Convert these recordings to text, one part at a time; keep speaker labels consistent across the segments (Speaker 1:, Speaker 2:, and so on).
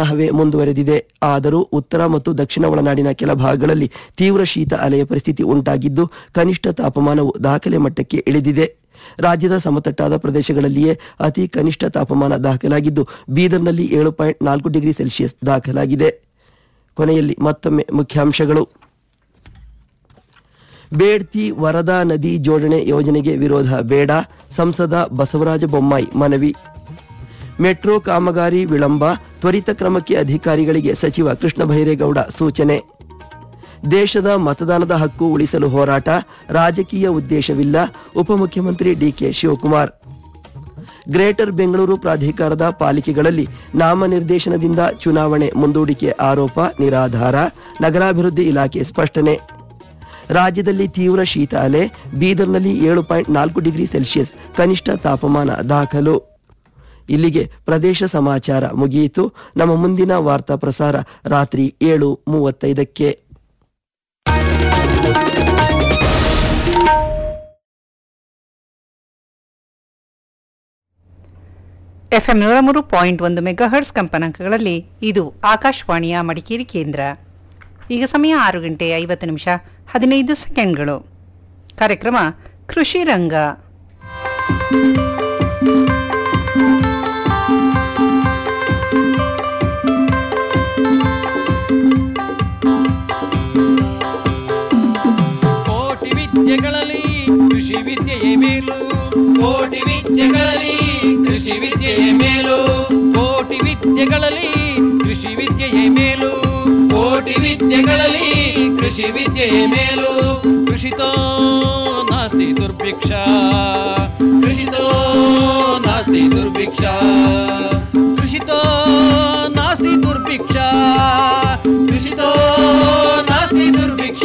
Speaker 1: ಹವೆ ಮುಂದುವರೆದಿದೆ ಆದರೂ ಉತ್ತರ ಮತ್ತು ದಕ್ಷಿಣ ಒಳನಾಡಿನ ಕೆಲ ಭಾಗಗಳಲ್ಲಿ ತೀವ್ರ ಶೀತ ಅಲೆಯ ಪರಿಸ್ಥಿತಿ ಉಂಟಾಗಿದ್ದು ಕನಿಷ್ಠ ತಾಪಮಾನವು ದಾಖಲೆ ಮಟ್ಟಕ್ಕೆ ಇಳಿದಿದೆ ರಾಜ್ಯದ ಸಮತಟ್ಟಾದ ಪ್ರದೇಶಗಳಲ್ಲಿಯೇ ಅತಿ ಕನಿಷ್ಠ ತಾಪಮಾನ ದಾಖಲಾಗಿದ್ದು ಬೀದರ್ನಲ್ಲಿ ಏಳು ಪಾಯಿಂಟ್ ನಾಲ್ಕು ಡಿಗ್ರಿ ಸೆಲ್ಸಿಯಸ್ ದಾಖಲಾಗಿದೆ ಕೊನೆಯಲ್ಲಿ ಮತ್ತೊಮ್ಮೆ ಮುಖ್ಯಾಂಶಗಳು ಬೇಡ್ತಿ ವರದಾ ನದಿ ಜೋಡಣೆ ಯೋಜನೆಗೆ ವಿರೋಧ ಬೇಡ ಸಂಸದ ಬಸವರಾಜ ಬೊಮ್ಮಾಯಿ ಮನವಿ ಮೆಟ್ರೋ ಕಾಮಗಾರಿ ವಿಳಂಬ ತ್ವರಿತ ಕ್ರಮಕ್ಕೆ ಅಧಿಕಾರಿಗಳಿಗೆ ಸಚಿವ ಕೃಷ್ಣ ಬೈರೇಗೌಡ ಸೂಚನೆ ದೇಶದ ಮತದಾನದ ಹಕ್ಕು ಉಳಿಸಲು ಹೋರಾಟ ರಾಜಕೀಯ ಉದ್ದೇಶವಿಲ್ಲ ಉಪಮುಖ್ಯಮಂತ್ರಿ ಡಿಕೆ ಶಿವಕುಮಾರ್ ಗ್ರೇಟರ್ ಬೆಂಗಳೂರು ಪ್ರಾಧಿಕಾರದ ಪಾಲಿಕೆಗಳಲ್ಲಿ ನಾಮನಿರ್ದೇಶನದಿಂದ ಚುನಾವಣೆ ಮುಂದೂಡಿಕೆ ಆರೋಪ ನಿರಾಧಾರ ನಗರಾಭಿವೃದ್ಧಿ ಇಲಾಖೆ ಸ್ಪಷ್ಟನೆ ರಾಜ್ಯದಲ್ಲಿ ತೀವ್ರ ಶೀತ ಅಲೆ ಬೀದರ್ನಲ್ಲಿ ಏಳು ಪಾಯಿಂಟ್ ನಾಲ್ಕು ಡಿಗ್ರಿ ಸೆಲ್ಸಿಯಸ್ ಕನಿಷ್ಠ ತಾಪಮಾನ ದಾಖಲು ಇಲ್ಲಿಗೆ ಪ್ರದೇಶ ಸಮಾಚಾರ ಮುಗಿಯಿತು ನಮ್ಮ ಮುಂದಿನ ವಾರ್ತಾ ಪ್ರಸಾರ ರಾತ್ರಿ ಏಳು ಮೂವತ್ತೈದಕ್ಕೆ
Speaker 2: ಎಫ್ಎಂ ನೂರ ಮೂರು ಪಾಯಿಂಟ್ ಒಂದು ಮೆಗಾಹರ್ಟ್ಸ್ ಕಂಪನಾಂಕಗಳಲ್ಲಿ ಇದು ಆಕಾಶವಾಣಿಯ ಮಡಿಕೇರಿ ಕೇಂದ್ರ ಈಗ ಸಮಯ ಆರು ಗಂಟೆ ಐವತ್ತು ನಿಮಿಷ ಹದಿನೈದು ಸೆಕೆಂಡ್ಗಳು ಕಾರ್ಯಕ್ರಮ ಕೃಷಿ ರಂಗ
Speaker 3: ಕೋಟಿ ವಿದ್ಯೆಗಳಲ್ಲಿ ಕೃಷಿ ವಿದ್ಯೆಯೇ ಮೇಲು ಕೋಟಿ ವಿದ್ಯೆಗಳಲ್ಲಿ ಕೃಷಿ ವಿದ್ಯೆಯೇ ಮೇಲು ಕೋಟಿ ವಿದ್ಯೆಗಳಲ್ಲಿ ಕೃಷಿ ವಿದ್ಯೆಯೇ ಮೇಲು ಕೋಟಿ ವಿದ್ಯೆಗಳಲ್ಲಿ ಕೃಷಿ ವಿದ್ಯೆಯೇ ಮೇಲು ಕೃಷಿತೋ ನಾಸ್ತಿ ದುರ್ಭಿಕ್ಷ ಕೃಷಿತೋ ನಾಸ್ತಿ ದುರ್ಭಿಕ್ಷ ಕೃಷಿತೋ ನಾಸ್ತಿ ದುರ್ಭಿಕ್ಷ ಕೃಷಿತೋ ನಾಸ್ತಿ ದುರ್ಭಿಕ್ಷ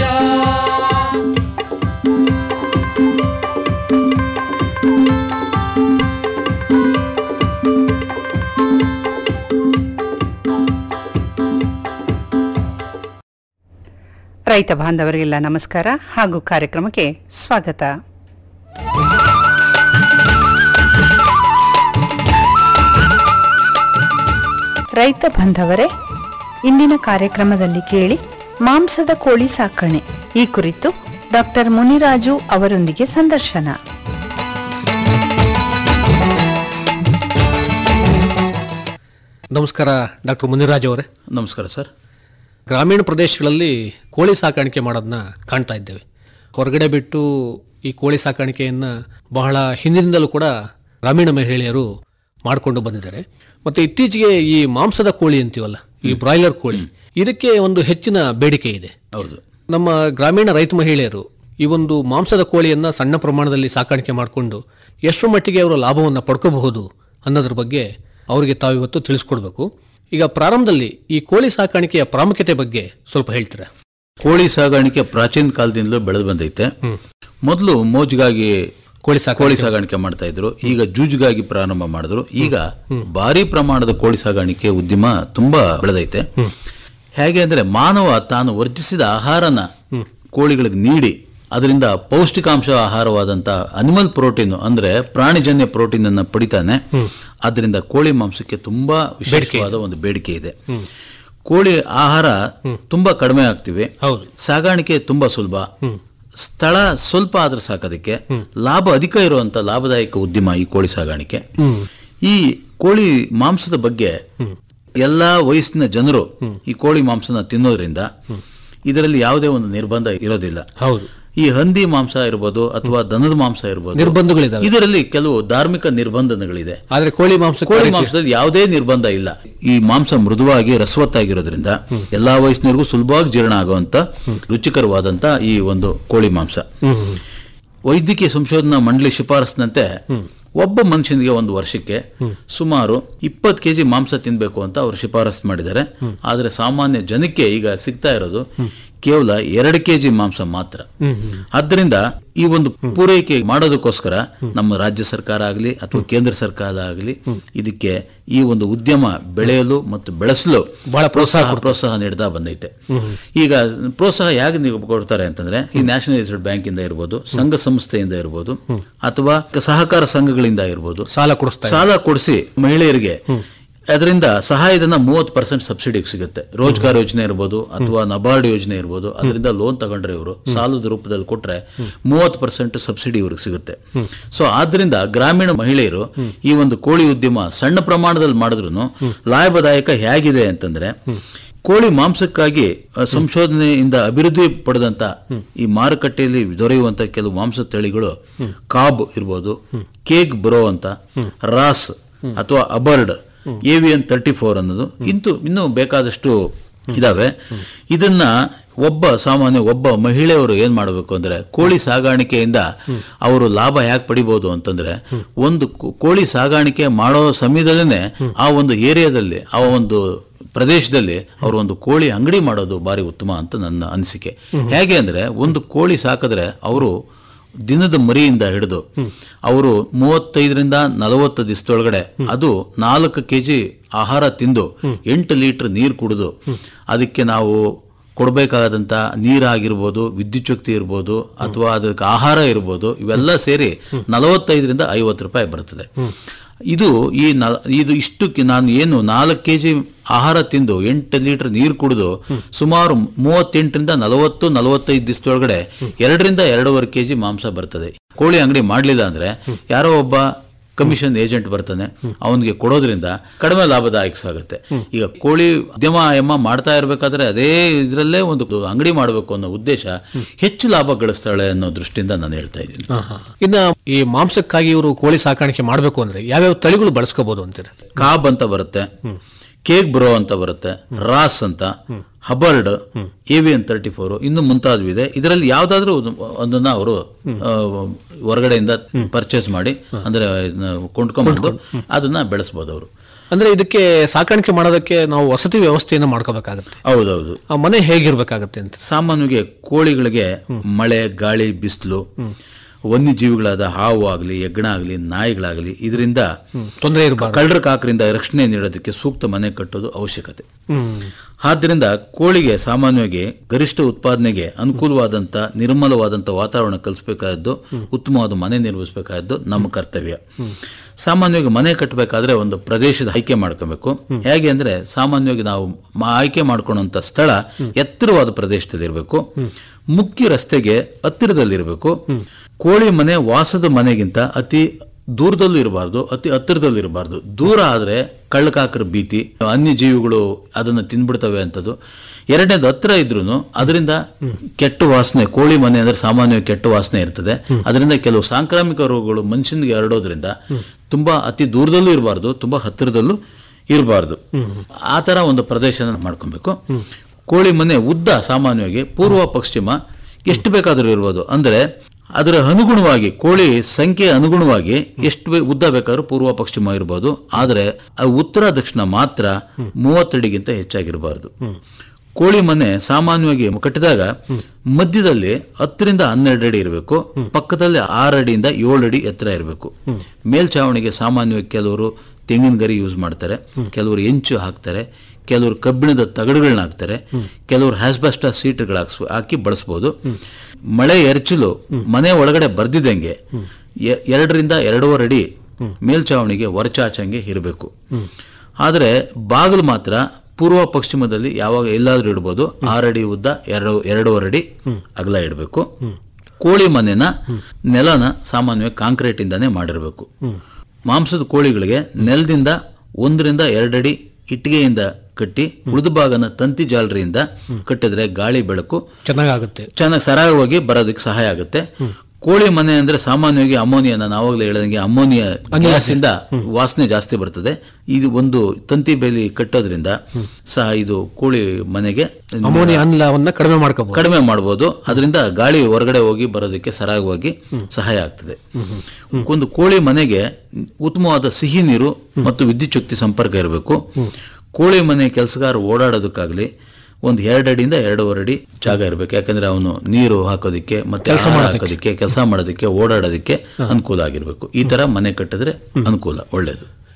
Speaker 2: ರೈತ ಬಾಂಧವರಿಗೆಲ್ಲ ನಮಸ್ಕಾರ ಹಾಗೂ ಕಾರ್ಯಕ್ರಮಕ್ಕೆ ಸ್ವಾಗತ
Speaker 4: ರೈತ ಬಾಂಧವರೇ ಇಂದಿನ ಕಾರ್ಯಕ್ರಮದಲ್ಲಿ ಕೇಳಿ ಮಾಂಸದ ಕೋಳಿ ಸಾಕಣೆ ಈ ಕುರಿತು ಡಾಕ್ಟರ್ ಮುನಿರಾಜು ಅವರೊಂದಿಗೆ ಸಂದರ್ಶನ
Speaker 5: ನಮಸ್ಕಾರ ಡಾಕ್ಟರ್ ಮುನಿರಾಜ್ ಅವರೇ
Speaker 6: ನಮಸ್ಕಾರ ಸರ್
Speaker 5: ಗ್ರಾಮೀಣ ಪ್ರದೇಶಗಳಲ್ಲಿ ಕೋಳಿ ಸಾಕಾಣಿಕೆ ಮಾಡೋದನ್ನ ಕಾಣ್ತಾ ಇದ್ದೇವೆ ಹೊರಗಡೆ ಬಿಟ್ಟು ಈ ಕೋಳಿ ಸಾಕಾಣಿಕೆಯನ್ನು ಬಹಳ ಹಿಂದಿನಿಂದಲೂ ಕೂಡ ಗ್ರಾಮೀಣ ಮಹಿಳೆಯರು ಮಾಡಿಕೊಂಡು ಬಂದಿದ್ದಾರೆ ಮತ್ತೆ ಇತ್ತೀಚೆಗೆ ಈ ಮಾಂಸದ ಕೋಳಿ ಅಂತೀವಲ್ಲ ಈ ಬ್ರಾಯ್ಲರ್ ಕೋಳಿ ಇದಕ್ಕೆ ಒಂದು ಹೆಚ್ಚಿನ ಬೇಡಿಕೆ ಇದೆ
Speaker 6: ಹೌದು
Speaker 5: ನಮ್ಮ ಗ್ರಾಮೀಣ ರೈತ ಮಹಿಳೆಯರು ಈ ಒಂದು ಮಾಂಸದ ಕೋಳಿಯನ್ನ ಸಣ್ಣ ಪ್ರಮಾಣದಲ್ಲಿ ಸಾಕಾಣಿಕೆ ಮಾಡಿಕೊಂಡು ಎಷ್ಟು ಮಟ್ಟಿಗೆ ಅವರು ಲಾಭವನ್ನು ಪಡ್ಕೋಬಹುದು ಅನ್ನೋದ್ರ ಬಗ್ಗೆ ಅವರಿಗೆ ತಾವಿವತ್ತು ತಿಳಿಸ್ಕೊಡ್ಬೇಕು ಈಗ ಪ್ರಾರಂಭದಲ್ಲಿ ಈ ಕೋಳಿ ಸಾಕಾಣಿಕೆಯ ಪ್ರಾಮುಖ್ಯತೆ ಬಗ್ಗೆ ಸ್ವಲ್ಪ ಹೇಳ್ತೀರಾ
Speaker 6: ಕೋಳಿ ಸಾಗಾಣಿಕೆ ಪ್ರಾಚೀನ ಕಾಲದಿಂದಲೂ ಬೆಳೆದು ಬಂದೈತೆ ಮೊದಲು ಮೋಜಿಗಾಗಿ
Speaker 5: ಕೋಳಿ ಸಾಕಾಣಿಕೆ
Speaker 6: ಕೋಳಿ ಸಾಗಾಣಿಕೆ ಮಾಡ್ತಾ ಇದ್ರು ಈಗ ಜೂಜಿಗಾಗಿ ಪ್ರಾರಂಭ ಮಾಡಿದ್ರು ಈಗ ಭಾರಿ ಪ್ರಮಾಣದ ಕೋಳಿ ಸಾಗಾಣಿಕೆ ಉದ್ಯಮ ತುಂಬಾ ಬೆಳೆದೈತೆ ಹೇಗೆ ಅಂದ್ರೆ ಮಾನವ ತಾನು ವರ್ಜಿಸಿದ ಆಹಾರನ ಕೋಳಿಗಳಿಗೆ ನೀಡಿ ಅದರಿಂದ ಪೌಷ್ಟಿಕಾಂಶ ಆಹಾರವಾದಂತ ಅನಿಮಲ್ ಪ್ರೋಟೀನ್ ಅಂದ್ರೆ ಪ್ರಾಣಿಜನ್ಯ ಪ್ರೋಟೀನ್ ಅನ್ನ ಪಡಿತಾನೆ ಅದರಿಂದ ಕೋಳಿ ಮಾಂಸಕ್ಕೆ ತುಂಬಾ ವಿಶೇಷವಾದ ಒಂದು ಬೇಡಿಕೆ ಇದೆ ಕೋಳಿ ಆಹಾರ ತುಂಬಾ ಕಡಿಮೆ ಆಗ್ತಿವೆ
Speaker 5: ಹೌದು.
Speaker 6: ಸಾಗಾಣಿಕೆ ತುಂಬಾ ಸುಲಭ ಸ್ಥಳ ಸ್ವಲ್ಪ ಆದ್ರೆ ಸಾಕೋದಕ್ಕೆ ಲಾಭ ಅಧಿಕ ಇರುವಂತ ಲಾಭದಾಯಕ ಉದ್ಯಮ ಈ ಕೋಳಿ ಸಾಗಾಣಿಕೆ ಈ ಕೋಳಿ ಮಾಂಸದ ಬಗ್ಗೆ ಎಲ್ಲಾ ವಯಸ್ಸಿನ ಜನರು ಈ ಕೋಳಿ ಮಾಂಸನ ತಿನ್ನೋದ್ರಿಂದ ಇದರಲ್ಲಿ ಯಾವುದೇ ಒಂದು ನಿರ್ಬಂಧ ಇರೋದಿಲ್ಲ
Speaker 5: ಹೌದು
Speaker 6: ಈ ಹಂದಿ ಮಾಂಸ ಇರ್ಬೋದು ಅಥವಾ ದನದ ಮಾಂಸ ಇರ್ಬೋದು
Speaker 5: ನಿರ್ಬಂಧಗಳಿದಾವೆ
Speaker 6: ಇದರಲ್ಲಿ ಕೆಲವು ಧಾರ್ಮಿಕ ನಿರ್ಬಂಧಗಳಿದೆ
Speaker 5: ಆದ್ರೆ ಕೋಳಿ ಮಾಂಸ
Speaker 6: ಕೋಳಿ ಮಾಂಸದಲ್ಲಿ ಯಾವುದೇ ನಿರ್ಬಂಧ ಇಲ್ಲ ಈ ಮಾಂಸ ಮೃದುವಾಗಿ ರಸವತ್ತಾಗಿರೋದ್ರಿಂದ ಎಲ್ಲಾ ವಯಸ್ಸಿನವರಿಗೂ ಸುಲಭವಾಗಿ ಜೀರ್ಣ ಆಗುವಂತ ರುಚಿಕರವಾದಂತ ಈ ಒಂದು ಕೋಳಿ ಮಾಂಸ ವೈದ್ಯಕೀಯ ಸಂಶೋಧನಾ ಮಂಡಳಿ ಶಿಫಾರಸ್ನಂತೆ ಒಬ್ಬ ಮನುಷ್ಯನಿಗೆ ಒಂದು ವರ್ಷಕ್ಕೆ ಸುಮಾರು ಇಪ್ಪತ್ತು ಕೆಜಿ ಮಾಂಸ ತಿನ್ಬೇಕು ಅಂತ ಅವರು ಶಿಫಾರಸ್ ಮಾಡಿದ್ದಾರೆ ಆದ್ರೆ ಸಾಮಾನ್ಯ ಜನಕ್ಕೆ ಈಗ ಸಿಗ್ತಾ ಇರೋದು ಕೇವಲ ಎರಡು ಕೆಜಿ ಮಾಂಸ ಮಾತ್ರ ಆದ್ದರಿಂದ ಈ ಒಂದು ಪೂರೈಕೆ ಮಾಡೋದಕ್ಕೋಸ್ಕರ ನಮ್ಮ ರಾಜ್ಯ ಸರ್ಕಾರ ಆಗಲಿ ಅಥವಾ ಕೇಂದ್ರ ಸರ್ಕಾರ ಆಗಲಿ ಇದಕ್ಕೆ ಈ ಒಂದು ಉದ್ಯಮ ಬೆಳೆಯಲು ಮತ್ತು ಬೆಳೆಸಲು
Speaker 5: ಬಹಳ
Speaker 6: ಪ್ರೋತ್ಸಾಹ ಪ್ರೋತ್ಸಾಹ ನೀಡ್ತಾ ಬಂದೈತೆ ಈಗ ಪ್ರೋತ್ಸಾಹ ಯಾಕೆ ನೀವು ಕೊಡ್ತಾರೆ ಅಂತಂದ್ರೆ ಈ ನ್ಯಾಷನಲೈಸ್ಡ್ ಬ್ಯಾಂಕ್ ಇಂದ ಇರ್ಬೋದು ಸಂಘ ಸಂಸ್ಥೆಯಿಂದ ಇರ್ಬೋದು ಅಥವಾ ಸಹಕಾರ ಸಂಘಗಳಿಂದ ಇರ್ಬೋದು
Speaker 5: ಸಾಲ ಕೊಡಿಸ್ತಾ
Speaker 6: ಸಾಲ ಕೊಡಿಸಿ ಮಹಿಳೆಯರಿಗೆ ಅದರಿಂದ ಸಹಾಯಧನ ಮೂವತ್ತು ಪರ್ಸೆಂಟ್ ಸಬ್ಸಿಡಿ ಸಿಗುತ್ತೆ ರೋಜ್ಗಾರ್ ಯೋಜನೆ ಇರ್ಬೋದು ಅಥವಾ ನಬಾರ್ಡ್ ಯೋಜನೆ ಇರ್ಬೋದು ಅದರಿಂದ ಲೋನ್ ತಗೊಂಡ್ರೆ ಇವರು ಸಾಲದ ರೂಪದಲ್ಲಿ ಕೊಟ್ರೆ ಮೂವತ್ತು ಪರ್ಸೆಂಟ್ ಸಬ್ಸಿಡಿ ಇವ್ರಿಗೆ ಸಿಗುತ್ತೆ ಸೊ ಆದ್ರಿಂದ ಗ್ರಾಮೀಣ ಮಹಿಳೆಯರು ಈ ಒಂದು ಕೋಳಿ ಉದ್ಯಮ ಸಣ್ಣ ಪ್ರಮಾಣದಲ್ಲಿ ಮಾಡಿದ್ರು ಲಾಭದಾಯಕ ಹೇಗಿದೆ ಅಂತಂದ್ರೆ ಕೋಳಿ ಮಾಂಸಕ್ಕಾಗಿ ಅ, ಸಂಶೋಧನೆಯಿಂದ ಅಭಿವೃದ್ಧಿ ಪಡೆದಂತ ಈ ಮಾರುಕಟ್ಟೆಯಲ್ಲಿ ದೊರೆಯುವಂತ ಕೆಲವು ಮಾಂಸ ತಳಿಗಳು ಕಾಬ್ ಇರ್ಬೋದು ಕೇಕ್ ಬ್ರೋ ಅಂತ ರಾಸ್ ಅಥವಾ ಅಬರ್ಡ್ ಏವಿಯನ್ ತರ್ಟಿ ಫೋರ್ ಅನ್ನೋದು ಇಂತು ಇನ್ನೂ ಬೇಕಾದಷ್ಟು ಇದಾವೆ ಇದನ್ನ ಒಬ್ಬ ಸಾಮಾನ್ಯ ಒಬ್ಬ ಮಹಿಳೆಯವರು ಏನ್ ಮಾಡಬೇಕು ಅಂದ್ರೆ ಕೋಳಿ ಸಾಗಾಣಿಕೆಯಿಂದ ಅವರು ಲಾಭ ಯಾಕೆ ಪಡಿಬಹುದು ಅಂತಂದ್ರೆ ಒಂದು ಕೋ- ಕೋಳಿ ಸಾಗಾಣಿಕೆ ಮಾಡೋ ಸಮಯದಲ್ಲೇ ಆ ಒಂದು ಏರಿಯಾದಲ್ಲಿ ಆ ಒಂದು ಪ್ರದೇಶದಲ್ಲಿ ಅವರು ಒಂದು ಕೋಳಿ ಅಂಗಡಿ ಮಾಡೋದು ಬಾರಿ ಉತ್ತಮ ಅಂತ ನನ್ನ ಅನಿಸಿಕೆ ಹೇಗೆ ಅಂದ್ರೆ ಒಂದು ಕೋಳಿ ಸಾಕಿದ್ರೆ ಅವರು ದಿನದ ಮರಿಯಿಂದ ಹಿಡಿದು ಅವರು ಮೂವತ್ತೈದರಿಂದ ನಲವತ್ತು ದಿವಸದೊಳಗಡೆ ಅದು ನಾಲ್ಕು ಕೆಜಿ ಆಹಾರ ತಿಂದು ಎಂಟು ಲೀಟರ್ ನೀರು ಕುಡಿದು ಅದಕ್ಕೆ ನಾವು ಕೊಡಬೇಕಾದಂಥ ನೀರಾಗಿರ್ಬೋದು ವಿದ್ಯುತ್ ಶಕ್ತಿ ಇರ್ಬೋದು ಅಥವಾ ಅದಕ್ಕೆ ಆಹಾರ ಇರ್ಬೋದು ಇವೆಲ್ಲ ಸೇರಿ ನಲವತ್ತೈದರಿಂದ ಐವತ್ತು ರೂಪಾಯಿ ಬರ್ತದೆ ಇದು ಈ ನ- ಇದು ಇಷ್ಟಕ್ಕೆ ನಾನು ಏನು ನಾಲ್ಕು ಕೆ ಜಿ ಆಹಾರ ತಿಂದು ಎಂಟು ಲೀಟರ್ ನೀರು ಕುಡಿದು ಸುಮಾರು ಮೂವತ್ತೆಂಟರಿಂದ ನಲವತ್ತು ನಲವತ್ತೈದು ದಿವಸದೊಳಗಡೆ ಎರಡರಿಂದ ಎರಡೂವರೆ ಕೆ ಜಿ ಮಾಂಸ ಬರ್ತದೆ ಕೋಳಿ ಅಂಗಡಿ ಮಾಡಲಿಲ್ಲ ಅಂದ್ರೆ ಯಾರೋ ಒಬ್ಬ ಕಮಿಷನ್ ಏಜೆಂಟ್ ಬರ್ತಾನೆ ಅವನಿಗೆ ಕೊಡೋದ್ರಿಂದ ಕಡಿಮೆ ಲಾಭದಾಯಕ ಆಗುತ್ತೆ ಈಗ ಕೋಳಿ ಉದ್ಯಮ ಎಮ್ಮ ಮಾಡ್ತಾ ಇರಬೇಕಾದ್ರೆ ಅದೇ ಇದರಲ್ಲೇ ಒಂದು ಅಂಗಡಿ ಮಾಡಬೇಕು ಅನ್ನೋ ಉದ್ದೇಶ ಹೆಚ್ಚು ಲಾಭ ಗಳಿಸ್ತಾಳೆ ಅನ್ನೋ ದೃಷ್ಟಿಯಿಂದ ನಾನು ಹೇಳ್ತಾ ಇದ್ದೀನಿ
Speaker 5: ಇನ್ನ ಈ ಮಾಂಸಕ್ಕಾಗಿ ಇವರು ಕೋಳಿ ಸಾಕಾಣಿಕೆ ಮಾಡಬೇಕು ಅಂದ್ರೆ ಯಾವ್ಯಾವ ತಳಿಗಳು ಬಳಸ್ಕೋಬಹುದು ಅಂತೀರ
Speaker 6: ಕಾಬ್ ಅಂತ ಬರುತ್ತೆ ಕೇಕ್ ಬ್ರೋ ಅಂತ ಬರುತ್ತೆ ರಾಸ್ ಅಂತ ಹಬರ್ಡ್ ಏವಿಯನ್ ತರ್ಟಿ ಫೋರ್ ಇನ್ನು ಮುಂತಾದವಿದೆ ಇದರಲ್ಲಿ ಯಾವ್ದಾದ್ರೂ ಒಂದು- ಒಂದನ್ನ ಅವರು ಆ, ಹೊರಗಡೆಯಿಂದ ಪರ್ಚೇಸ್ ಮಾಡಿ ಅಂದ್ರೆ ಇದನ್ನ ಕೊಂಡ್ಕೊಂಡ್ಬಂದು ಅದನ್ನ ಬೆಳೆಸ್ಬೋದು ಅವರು
Speaker 5: ಅಂದ್ರೆ ಇದಕ್ಕೆ ಸಾಕಾಣಿಕೆ ಮಾಡೋದಕ್ಕೆ ನಾವು ವಸತಿ ವ್ಯವಸ್ಥೆಯನ್ನು ಮಾಡ್ಕೋಬೇಕಾಗತ್ತೆ
Speaker 6: ಹೌದೌದು
Speaker 5: ಆ ಮನೆ ಹೇಗಿರ್ಬೇಕಾಗತ್ತೆ ಅಂತ
Speaker 6: ಸಾಮಾನ್ಯವಾಗಿ ಕೋಳಿಗಳಿಗೆ ಮಳೆ ಗಾಳಿ ಬಿಸಿಲು ವನ್ಯಜೀವಿಗಳಾದ ಹಾವು ಆಗಲಿ ಹೆಗ್ಗಣ ಆಗಲಿ ನಾಯಿಗಳಾಗಲಿ ಇದರಿಂದ
Speaker 5: ತೊಂದರೆ ಇರಬಾರ್ದು
Speaker 6: ಕಳ್ಳರ ಕಾಕರಿಂದ ರಕ್ಷಣೆ ನೀಡೋದಕ್ಕೆ ಸೂಕ್ತ ಮನೆ ಕಟ್ಟೋದು ಅವಶ್ಯಕತೆ ಆದ್ದರಿಂದ ಕೋಳಿಗೆ ಸಾಮಾನ್ಯವಾಗಿ ಗರಿಷ್ಠ ಉತ್ಪಾದನೆಗೆ ಅನುಕೂಲವಾದಂತ ನಿರ್ಮಲವಾದಂತ ವಾತಾವರಣ ಕಲಿಸಬೇಕಾದ್ದು ಉತ್ತಮವಾದ ಮನೆ ನಿರ್ಮಿಸಬೇಕಾದ್ದು ನಮ್ಮ ಕರ್ತವ್ಯ ಸಾಮಾನ್ಯವಾಗಿ ಮನೆ ಕಟ್ಟಬೇಕಾದ್ರೆ ಒಂದು ಪ್ರದೇಶದ ಆಯ್ಕೆ ಮಾಡ್ಕೋಬೇಕು ಹೇಗೆ ಅಂದ್ರೆ ಸಾಮಾನ್ಯವಾಗಿ ನಾವು ಮ- ಆಯ್ಕೆ ಮಾಡ್ಕೊಳ್ಳುವಂತ ಸ್ಥಳ ಎತ್ತರವಾದ ಪ್ರದೇಶದಲ್ಲಿ ಇರಬೇಕು ಮುಖ್ಯ ರಸ್ತೆಗೆ ಹತ್ತಿರದಲ್ಲಿರಬೇಕು ಕೋಳಿ ಮನೆ ವಾಸದ ಮನೆಗಿಂತ ಅತಿ ದೂರದಲ್ಲೂ ಇರಬಾರ್ದು ಅತಿ ಹತ್ತಿರದಲ್ಲೂ ಇರಬಾರ್ದು ದೂರ ಆದ್ರೆ ಕಳ್ಳಕಾಕರ ಭೀತಿ ಅನ್ಯ ಜೀವಿಗಳು ಅದನ್ನ ತಿನ್ಬಿಡ್ತವೆ ಅಂತದ್ದು ಎರಡನೇದು ಹತ್ರ ಇದ್ರೂ ಅದರಿಂದ ಕೆಟ್ಟ ವಾಸನೆ ಕೋಳಿ ಮನೆ ಅಂದ್ರೆ ಸಾಮಾನ್ಯವಾಗಿ ಕೆಟ್ಟ ವಾಸನೆ ಇರ್ತದೆ ಅದರಿಂದ ಕೆಲವು ಸಾಂಕ್ರಾಮಿಕ ರೋಗಗಳು ಮನುಷ್ಯನಿಗೆ ಹರಡೋದ್ರಿಂದ ತುಂಬಾ ಅತಿ ದೂರದಲ್ಲೂ ಇರಬಾರ್ದು ತುಂಬಾ ಹತ್ತಿರದಲ್ಲೂ ಇರಬಾರ್ದು ಆ ತರ ಒಂದು ಪ್ರದೇಶನ ಮಾಡ್ಕೊಬೇಕು ಕೋಳಿ ಮನೆ ಉದ್ದ ಸಾಮಾನ್ಯವಾಗಿ ಪೂರ್ವ ಪಶ್ಚಿಮ ಎಷ್ಟು ಬೇಕಾದರೂ ಇರ್ಬೋದು ಅಂದ್ರೆ ಅದರ ಅನುಗುಣವಾಗಿ ಕೋಳಿ ಸಂಖ್ಯೆ ಅನುಗುಣವಾಗಿ ಎಷ್ಟು ಬೇ- ಉದ್ದ ಬೇಕಾದ್ರೂ ಪೂರ್ವ ಪಶ್ಚಿಮ ಇರಬಹುದು ಆದರೆ ಆ ಉತ್ತರ ದಕ್ಷಿಣ ಮಾತ್ರ ಮೂವತ್ತಡಿಗಿಂತ ಹೆಚ್ಚಾಗಿರಬಾರದು ಕೋಳಿ ಮನೆ ಸಾಮಾನ್ಯವಾಗಿ ಕಟ್ಟಿದಾಗ ಮಧ್ಯದಲ್ಲಿ ಹತ್ತರಿಂದ ಹನ್ನೆರಡು ಅಡಿ ಇರಬೇಕು ಪಕ್ಕದಲ್ಲಿ ಆರು ಅಡಿಯಿಂದ ಏಳು ಅಡಿ ಎತ್ತರ ಇರಬೇಕು ಮೇಲ್ಛಾವಣಿಗೆ ಸಾಮಾನ್ಯವಾಗಿ ಕೆಲವರು ತೆಂಗಿನ ಗರಿ ಯೂಸ್ ಮಾಡ್ತಾರೆ ಕೆಲವರು ಎಂಚು ಹಾಕ್ತಾರೆ ಕೆಲವರು ಕಬ್ಬಿಣದ ತಗಡುಗಳನ್ನ ಹಾಕ್ತಾರೆ ಕೆಲವರು ಹ್ಯಾಸ್ಬೆಸ್ಟ ಸೀಟ್ಗಳು ಹಾಕ್ಸ್ ಹಾಕಿ ಬಳಸ್ಬೋದು ಮಳೆ ಎರಚಲು ಮನೆ ಒಳಗಡೆ ಬರ್ದಿದ್ದಂಗೆ ಎ- ಎರಡರಿಂದ ಎರಡೂವರೆ ಅಡಿ ಮೇಲ್ಛಾವಣಿಗೆ ಹೊರಚಾಚಂಗೆ ಇರಬೇಕು ಆದರೆ ಬಾಗಿಲು ಮಾತ್ರ ಪೂರ್ವ ಪಶ್ಚಿಮದಲ್ಲಿ ಯಾವಾಗ ಎಲ್ಲಾದ್ರೂ ಇಡ್ಬೋದು ಆರಡಿ ಉದ್ದ ಎರಡು ಎರಡೂವರೆ ಅಡಿ ಅಗಲ ಇಡಬೇಕು ಕೋಳಿ ಮನೆನ ನೆಲನ ಸಾಮಾನ್ಯವಾಗಿ ಕಾಂಕ್ರೀಟ್ ಇಂದಾನೇ ಮಾಡಿರಬೇಕು ಮಾಂಸದ ಕೋಳಿಗಳಿಗೆ ನೆಲದಿಂದ ಒಂದರಿಂದ ಎರಡಡಿ ಇಟ್ಟಿಗೆಯಿಂದ ಕಟ್ಟಿ ಉಳಿದ ಭಾಗನ ತಂತಿ ಜಾಲರಿಯಿಂದ ಕಟ್ಟಿದ್ರೆ ಗಾಳಿ ಬೆಳಕು
Speaker 5: ಚೆನ್ನಾಗಾಗುತ್ತೆ
Speaker 6: ಚೆನ್ನಾಗಿ ಸರಾಗವಾಗಿ ಬರೋದಕ್ಕೆ ಸಹಾಯ ಆಗುತ್ತೆ ಕೋಳಿ ಮನೆ ಅಂದ್ರೆ ಸಾಮಾನ್ಯವಾಗಿ ಅಮೋನಿಯಾ ನಾನು ಆವಾಗಲೇ ಹೇಳಿದಂಗೆ ಅಮೋನಿಯಾ ಗ್ಯಾಸ್ ಇಂದ ವಾಸನೆ ಜಾಸ್ತಿ ಬರ್ತದೆ ಇದು ಒಂದು ತಂತಿ ಬೇಲಿ ಕಟ್ಟೋದ್ರಿಂದ ಸಹ ಇದು ಕೋಳಿ ಮನೆಗೆ
Speaker 5: ಅಮೋನಿಯಾ ಅನಿಲವನ್ನ ಕಡಿಮೆ ಮಾಡ್ಕೋಬಹುದು
Speaker 6: ಕಡಿಮೆ ಮಾಡಬಹುದು ಅದರಿಂದ ಗಾಳಿ ಹೊರಗಡೆ ಹೋಗಿ ಬರೋದಕ್ಕೆ ಸರಾಗವಾಗಿ ಸಹಾಯ ಆಗ್ತದೆ ಒಂದು ಕೋಳಿ ಮನೆಗೆ ಉತ್ತಮವಾದ ಸಿಹಿ ನೀರು ಮತ್ತು ವಿದ್ಯುತ್ ಶಕ್ತಿ ಸಂಪರ್ಕ ಇರಬೇಕು ಕೋಳಿ ಮನೆ ಕೆಲಸಗಾರ ಓಡಾಡೋದಕ್ಕಾಗ್ಲಿ ಒಂದು ಎರಡು ಅಡಿಯಿಂದ ಎರಡೂವರೆ ಅಡಿ ಜಾಗ ಇರಬೇಕು ಯಾಕಂದ್ರೆ ಅವನು ನೀರು ಹಾಕೋದಿಕ್ಕೆ ಮತ್ತೆ ಆಹಾರ ಹಾಕೋದಿಕ್ಕೆ ಕೆಲಸ ಮಾಡೋದಕ್ಕೆ ಓಡಾಡೋದಕ್ಕೆ ಅನುಕೂಲ ಆಗಿರ್ಬೇಕು ಈ ತರ ಮನೆ ಕಟ್ಟಿದ್ರೆ ಅನುಕೂಲ ಒಳ್ಳೇದು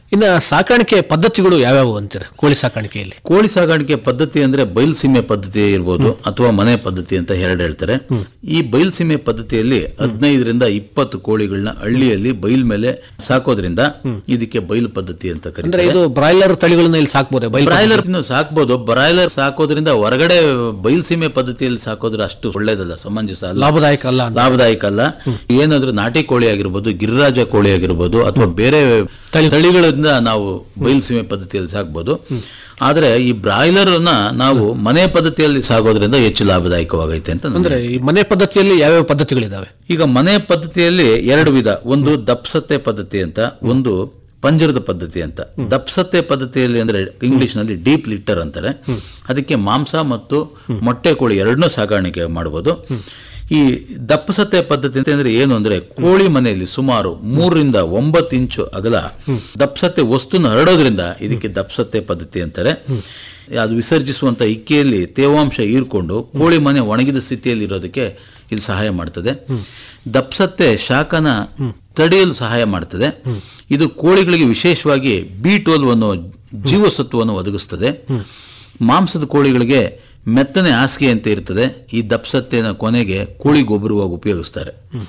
Speaker 5: ಇನ್ನ ಸಾಕಾಣಿಕೆ ಪದ್ಧತಿಗಳು ಯಾವ್ಯಾವು ಅಂತೀರ ಕೋಳಿ ಸಾಕಾಣಿಕೆಯಲ್ಲಿ
Speaker 6: ಕೋಳಿ ಸಾಗಾಣಿಕೆ ಪದ್ಧತಿ ಅಂದ್ರೆ ಬಯಲ್ಸೀಮೆ ಪದ್ಧತಿ ಇರ್ಬೋದು ಅಥವಾ ಮನೆ ಪದ್ಧತಿ ಅಂತ ಎರಡು ಹೇಳ್ತಾರೆ ಈ ಬಯಲ್ಸೀಮೆ ಪದ್ಧತಿಯಲ್ಲಿ ಹದಿನೈದರಿಂದ ಇಪ್ಪತ್ತು ಕೋಳಿಗಳನ್ನ ಹಳ್ಳಿಯಲ್ಲಿ ಬೈಲ್ ಮೇಲೆ ಸಾಕೋದ್ರಿಂದ ಇದಕ್ಕೆ ಬಯಲು ಪದ್ಧತಿ ಅಂತ
Speaker 5: ಅಂದ್ರೆ
Speaker 6: ಕರೀತಾರೆ
Speaker 5: ಇದು ಬ್ರಾಯ್ಲರ್ ತಳಿಗಳನ್ನ ಇಲ್ಲಿ ಸಾಕ್ಬೋದೆ ಬೈಲ್
Speaker 6: ಬ್ರಾಯ್ಲರ್ ಸಾಕ್ಬೋದು ಬ್ರಾಯ್ಲರ್ ಸಾಕೋದ್ರಿಂದ ಹೊರಗಡೆ ಬಯಲ್ಸೀಮೆ ಪದ್ಧತಿಯಲ್ಲಿ ಸಾಕೋದ್ರೆ ಅಷ್ಟು ಒಳ್ಳೇದಲ್ಲ ಸಮಂಜಸ ಅಲ್ಲ
Speaker 5: ಲಾಭದಾಯಕ ಅಲ್ಲ ಅಂತ
Speaker 6: ಲಾಭದಾಯಕ ಅಲ್ಲ ಏನಾದ್ರೂ ನಾಟಿ ಕೋಳಿ ಆಗಿರ್ಬೋದು ಗಿರಿರಾಜ ಕೋಳಿ ಆಗಿರ್ಬೋದು ಅಥವಾ ಬೇರೆ ತಳಿಗಳಿಂದ ನಾವು ಬಯಲ್ಸೀಮೆ ಪದ್ಧತಿಯಲ್ಲಿ ಸಾಕ್ಬೋದು ಆದ್ರೆ ಈ ಬ್ರಾಯ್ಲರ್ ನ ನಾವು ಮನೆ ಪದ್ಧತಿಯಲ್ಲಿ ಸಾಗೋದ್ರಿಂದ ಹೆಚ್ಚು ಲಾಭದಾಯಕವಾಗೈತೆ ಅಂತ ನನ್ನ
Speaker 5: ಅಂದ್ರೆ ಈ ಮನೆ ಪದ್ಧತಿಯಲ್ಲಿ ಯಾವ್ಯಾವ ಪದ್ಧತಿಗಳಿದಾವೆ
Speaker 6: ಈಗ ಮನೆ ಪದ್ಧತಿಯಲ್ಲಿ ಎರಡು ವಿಧ ಒಂದು ದಪ್ಸತ್ತೆ ಪದ್ಧತಿ ಅಂತ ಒಂದು ಪಂಜರದ ಪದ್ಧತಿ ಅಂತ ದಪ್ಸತ್ತೆ ಪದ್ಧತಿಯಲ್ಲಿ ಅಂದ್ರೆ ಇಂಗ್ಲಿಷ್ ನಲ್ಲಿ ಡೀಪ್ ಲಿಟ್ಟರ್ ಅಂತಾರೆ ಅದಕ್ಕೆ ಮಾಂಸ ಮತ್ತು ಮೊಟ್ಟೆ ಕೋಳಿ ಎರಡನ್ನೂ ಸಾಗಾಣಿಕೆ ಮಾಡಬಹುದು ಈ ದಪ್ಪಸತ್ತೆ ಪದ್ಧತಿ ಅಂತ ಅಂದ್ರೆ ಏನು ಅಂದ್ರೆ ಕೋಳಿ ಮನೆಯಲ್ಲಿ ಸುಮಾರು ಮೂರರಿಂದ ಒಂಬತ್ತು ಇಂಚು ಅಗಲ ದಪ್ಸತ್ತೆ ವಸ್ತುನ ಹರಡೋದ್ರಿಂದ ಇದಕ್ಕೆ ದಪ್ಸತ್ತೆ ಪದ್ಧತಿ ಅಂತಾರೆ ಅದು ವಿಸರ್ಜಿಸುವಂತ ಇಕ್ಕೆಯಲ್ಲಿ ತೇವಾಂಶ ಹೀರ್ಕೊಂಡು ಕೋಳಿ ಮನೆ ಒಣಗಿದ ಸ್ಥಿತಿಯಲ್ಲಿ ಇರೋದಕ್ಕೆ ಇದು ಸಹಾಯ ಮಾಡ್ತದೆ ದಪ್ಸತ್ತೆ ಶಾಖನ ತಡೆಯಲು ಸಹಾಯ ಮಾಡ್ತದೆ ಇದು ಕೋಳಿಗಳಿಗೆ ವಿಶೇಷವಾಗಿ ಬಿ ಟ್ವೆಲ್ವ್ ಅನ್ನೋ ಜೀವಸತ್ವವನ್ನು ಒದಗಿಸ್ತದೆ ಮಾಂಸದ ಕೋಳಿಗಳಿಗೆ ಮೆತ್ತನೆ ಹಾಸಿಗೆ ಅಂತ ಇರ್ತದೆ ಈ ದಪ್ಸತ್ತೆನ ಕೊನೆಗೆ ಕೋಳಿ ಗೊಬ್ಬರವಾಗಿ ಉಪಯೋಗಿಸ್ತಾರೆ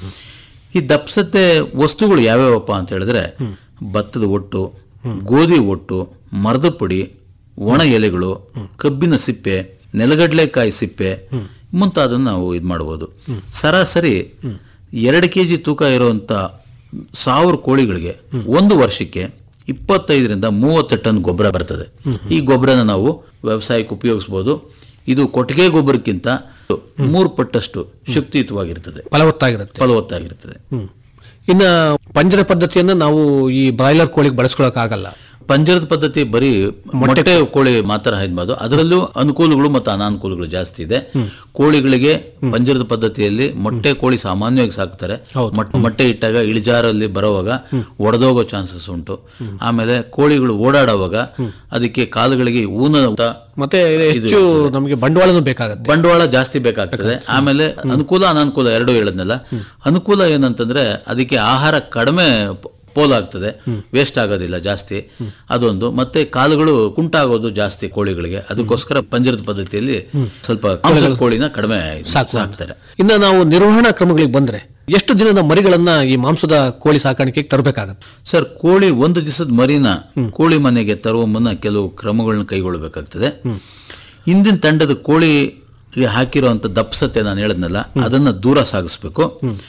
Speaker 6: ಈ ದಪ್ಸತ್ತೆ ವಸ್ತುಗಳು ಯಾವ್ಯಾವಪ್ಪ ಅಂತ ಹೇಳಿದ್ರೆ ಭತ್ತದ ಒಟ್ಟು ಗೋಧಿ ಒಟ್ಟು ಮರದ ಪುಡಿ ಒಣ ಎಲೆಗಳು ಕಬ್ಬಿನ ಸಿಪ್ಪೆ ನೆಲಗಡಲೆಕಾಯಿ ಸಿಪ್ಪೆ ಮುಂತಾದನ್ನು ನಾವು ಇದು ಮಾಡಬಹುದು ಸರಾಸರಿ ಎರಡು ಕೆ ಜಿ ತೂಕ ಇರುವಂತ ಸಾವಿರ ಕೋಳಿಗಳಿಗೆ ಒಂದು ವರ್ಷಕ್ಕೆ ಇಪ್ಪತ್ತೈದರಿಂದ ಮೂವತ್ತು ಟನ್ ಗೊಬ್ಬರ ಬರ್ತದೆ ಈ ಗೊಬ್ಬರನ ನಾವು ವ್ಯವಸಾಯಕ್ಕೆ ಉಪಯೋಗಿಸಬಹುದು ಇದು ಕೊಟ್ಟಿಗೆ ಗೊಬ್ಬರಕ್ಕಿಂತ ಮೂರು ಪಟ್ಟಷ್ಟು ಶಕ್ತಿಯುತವಾಗಿರ್ತದೆ
Speaker 5: ಫಲವತ್ತಾಗಿರುತ್ತೆ
Speaker 6: ಫಲವತ್ತಾಗಿರ್ತದೆ
Speaker 5: ಹ್ಮ್. ಇನ್ನ ಪಂಜರ ಪದ್ಧತಿಯನ್ನ ನಾವು ಈ ಬ್ರಾಯ್ಲರ್ ಕೋಳಿಗೆ ಬಳಸ್ಕೊಳಕ್ ಆಗಲ್ಲ
Speaker 6: ಪಂಜರದ ಪದ್ಧತಿ ಬರೀ ಮೊಟ್ಟೆ ಕೋಳಿ ಮಾತ್ರ ಹಾಯ್ಬೋದು ಅದರಲ್ಲೂ ಅನುಕೂಲಗಳು ಮತ್ತು ಅನಾನುಕೂಲಗಳು ಜಾಸ್ತಿ ಇದೆ ಕೋಳಿಗಳಿಗೆ ಪಂಜರದ ಪದ್ಧತಿಯಲ್ಲಿ ಮೊಟ್ಟೆ ಕೋಳಿ ಸಾಮಾನ್ಯವಾಗಿ ಸಾಕ್ತಾರೆ ಮೊಟ್ಟೆ ಮೊಟ್ಟೆ ಇಟ್ಟಾಗ ಇಳಿಜಾರಲ್ಲಿ ಬರೋವಾಗ ಒಡೆದೋಗೋ ಚಾನ್ಸಸ್ ಉಂಟು ಆಮೇಲೆ ಕೋಳಿಗಳು ಓಡಾಡುವಾಗ ಅದಕ್ಕೆ ಕಾಲುಗಳಿಗೆ ಊನ
Speaker 5: ಮತ್ತೆ ಹೆಚ್ಚು ನಮಗೆ ಬಂಡವಾಳನೂ ಬೇಕಾಗತ್ತೆ
Speaker 6: ಬಂಡವಾಳ ಜಾಸ್ತಿ ಬೇಕಾಗ್ತದೆ ಆಮೇಲೆ ಅನುಕೂಲ ಅನಾನುಕೂಲ ಎರಡು ಹೇಳದ್ನಲ್ಲ ಅನುಕೂಲ ಏನಂತಂದ್ರೆ ಅದಕ್ಕೆ ಆಹಾರ ಕಡಿಮೆ ಪ- ಪೋಲಾಗ್ತದೆ ವೇಸ್ಟ್ ಆಗೋದಿಲ್ಲ ಜಾಸ್ತಿ ಅದೊಂದು ಮತ್ತೆ ಕಾಲುಗಳು ಕುಂಟಾಗೋದು ಜಾಸ್ತಿ ಕೋಳಿಗಳಿಗೆ ಅದಕ್ಕೋಸ್ಕರ ಪಂಜರದ ಪದ್ಧತಿಯಲ್ಲಿ ಸ್ವಲ್ಪ ಮಾಂಸದ ಕೋಳಿನ ಕಡಿಮೆ ಸಾಕ್ತಾರೆ
Speaker 5: ಇನ್ನ ನಾವು ನಿರ್ವಹಣಾ ಕ್ರಮಗಳಿಗೆ ಬಂದ್ರೆ ಎಷ್ಟು ದಿನದ ಮರಿಗಳನ್ನ ಈ ಮಾಂಸದ ಕೋಳಿ ಸಾಕಾಣಿಕೆಗೆ ತರಬೇಕಾಗತ್ತೆ
Speaker 6: ಸರ್ ಕೋಳಿ ಒಂದು ದಿವಸದ ಮರಿನ ಕೋಳಿ ಮನೆಗೆ ತರುವ ಮುನ್ನ ಕೆಲವು ಕ್ರಮಗಳನ್ನ ಕೈಗೊಳ್ಳಬೇಕಾಗ್ತದೆ ಹಿಂದಿನ ತಂಡದ ಕೋಳಿಗೆ ಹಾಕಿರುವಂತ ದಪ್ಸತೆ ನಾನು ಹೇಳದ್ನಲ್ಲ ಅದನ್ನ ದೂರ ಸಾಗಿಸ್ಬೇಕು